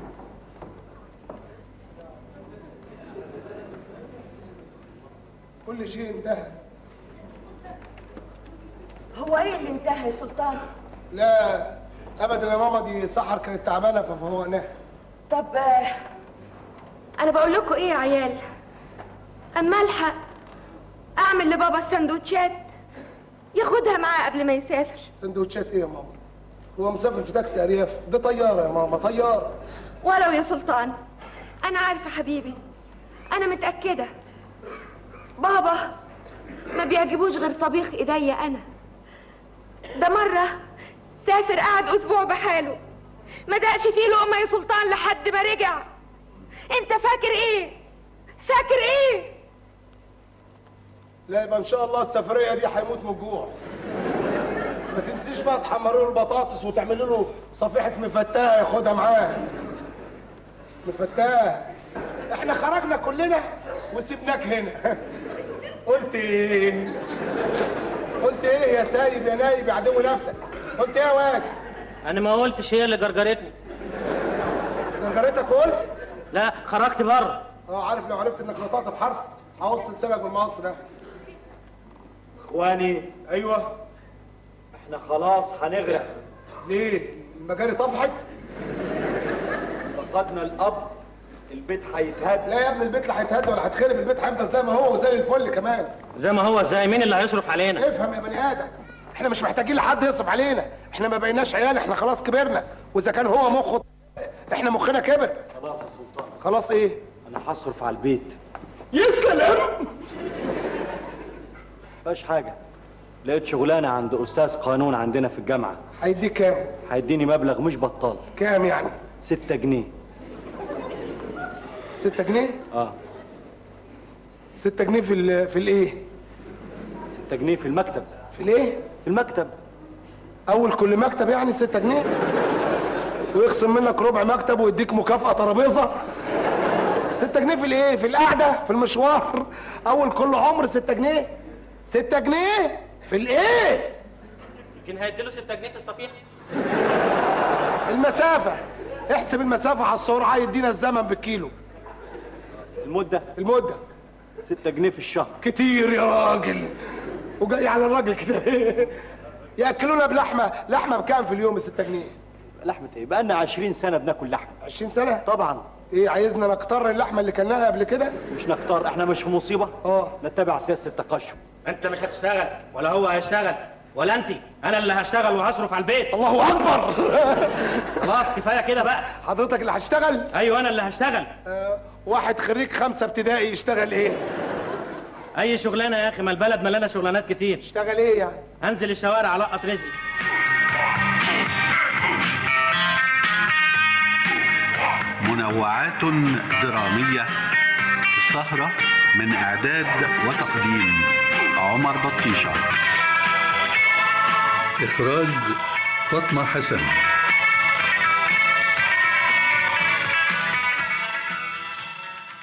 كل شيء انتهى هو ايه اللي انتهى يا سلطان لا ابدا يا ماما دي سحر كانت تعبانه ففوقناها طب آه، انا بقول لكم ايه يا عيال اما الحق اعمل لبابا سندوتشات ياخدها معاه قبل ما يسافر سندوتشات ايه يا ماما هو مسافر في تاكسي ارياف ده طياره يا ماما طياره ولو يا سلطان انا عارفه حبيبي انا متاكده بابا ما بيعجبوش غير طبيخ ايديا انا ده مره سافر قعد اسبوع بحاله ما دقش فيه لقمه يا سلطان لحد ما رجع انت فاكر ايه فاكر ايه لا يبقى ان شاء الله السفريه دي هيموت من الجوع ما تنسيش بقى تحمروا له البطاطس وتعملوا له صفيحه مفتاه ياخدها معاه مفتاه احنا خرجنا كلنا وسيبناك هنا قلت ايه قلت ايه يا سايب يا نايب يا عدو نفسك قلت ايه يا واد انا ما قلتش هي اللي جرجرتني جرجرتك قلت لا خرجت بره اه عارف لو عرفت انك نطقت بحرف هوصل لسانك بالمقص ده اخواني ايوه احنا خلاص هنغرق ليه المجاري طفحت فقدنا الاب البيت هيتهد لا يا ابني البيت لا هيتهد ولا هيتخرب البيت هيفضل زي ما هو وزي الفل كمان زي ما هو زي مين اللي هيصرف علينا افهم يا بني ادم احنا مش محتاجين لحد يصرف علينا احنا ما بقيناش عيال احنا خلاص كبرنا واذا كان هو مخه احنا مخنا كبر خلاص يا سلطان خلاص ايه انا هصرف على البيت يا سلام مفيش حاجه لقيت شغلانه عند استاذ قانون عندنا في الجامعه هيديك كام هيديني مبلغ مش بطال كام يعني ستة جنيه ستة جنيه اه ستة جنيه في ال في الايه ستة جنيه في المكتب في الايه في المكتب اول كل مكتب يعني ستة جنيه ويخصم منك ربع مكتب ويديك مكافأة ترابيزة ستة جنيه في الايه في القعدة في المشوار اول كل عمر ستة جنيه ستة جنيه في الايه يمكن هيديله 6 جنيه في الصفيحه المسافة احسب المسافة على السرعة يدينا الزمن بالكيلو المدة المدة ستة جنيه في الشهر كتير يا راجل وجاي على الراجل كده ياكلونا بلحمه لحمه بكام في اليوم الستة جنيه لحمة ايه بقالنا 20 سنة بناكل لحمة 20 سنه طبعا ايه عايزنا نكتر اللحمه اللي كلناها قبل كده مش نختار احنا مش في مصيبة اه نتبع سياسة التقشف انت مش هتشتغل ولا هو هيشتغل ولا انت انا اللي هشتغل وهصرف على البيت الله اكبر خلاص كفايه كده بقى حضرتك اللي هشتغل ايوه انا اللي هشتغل آه واحد خريج خمسه ابتدائي يشتغل ايه اي شغلانه يا اخي ما البلد مليانه شغلانات كتير اشتغل ايه يعني انزل الشوارع القط رزقي منوعات درامية السهرة من إعداد وتقديم عمر بطيشة إخراج فاطمة حسن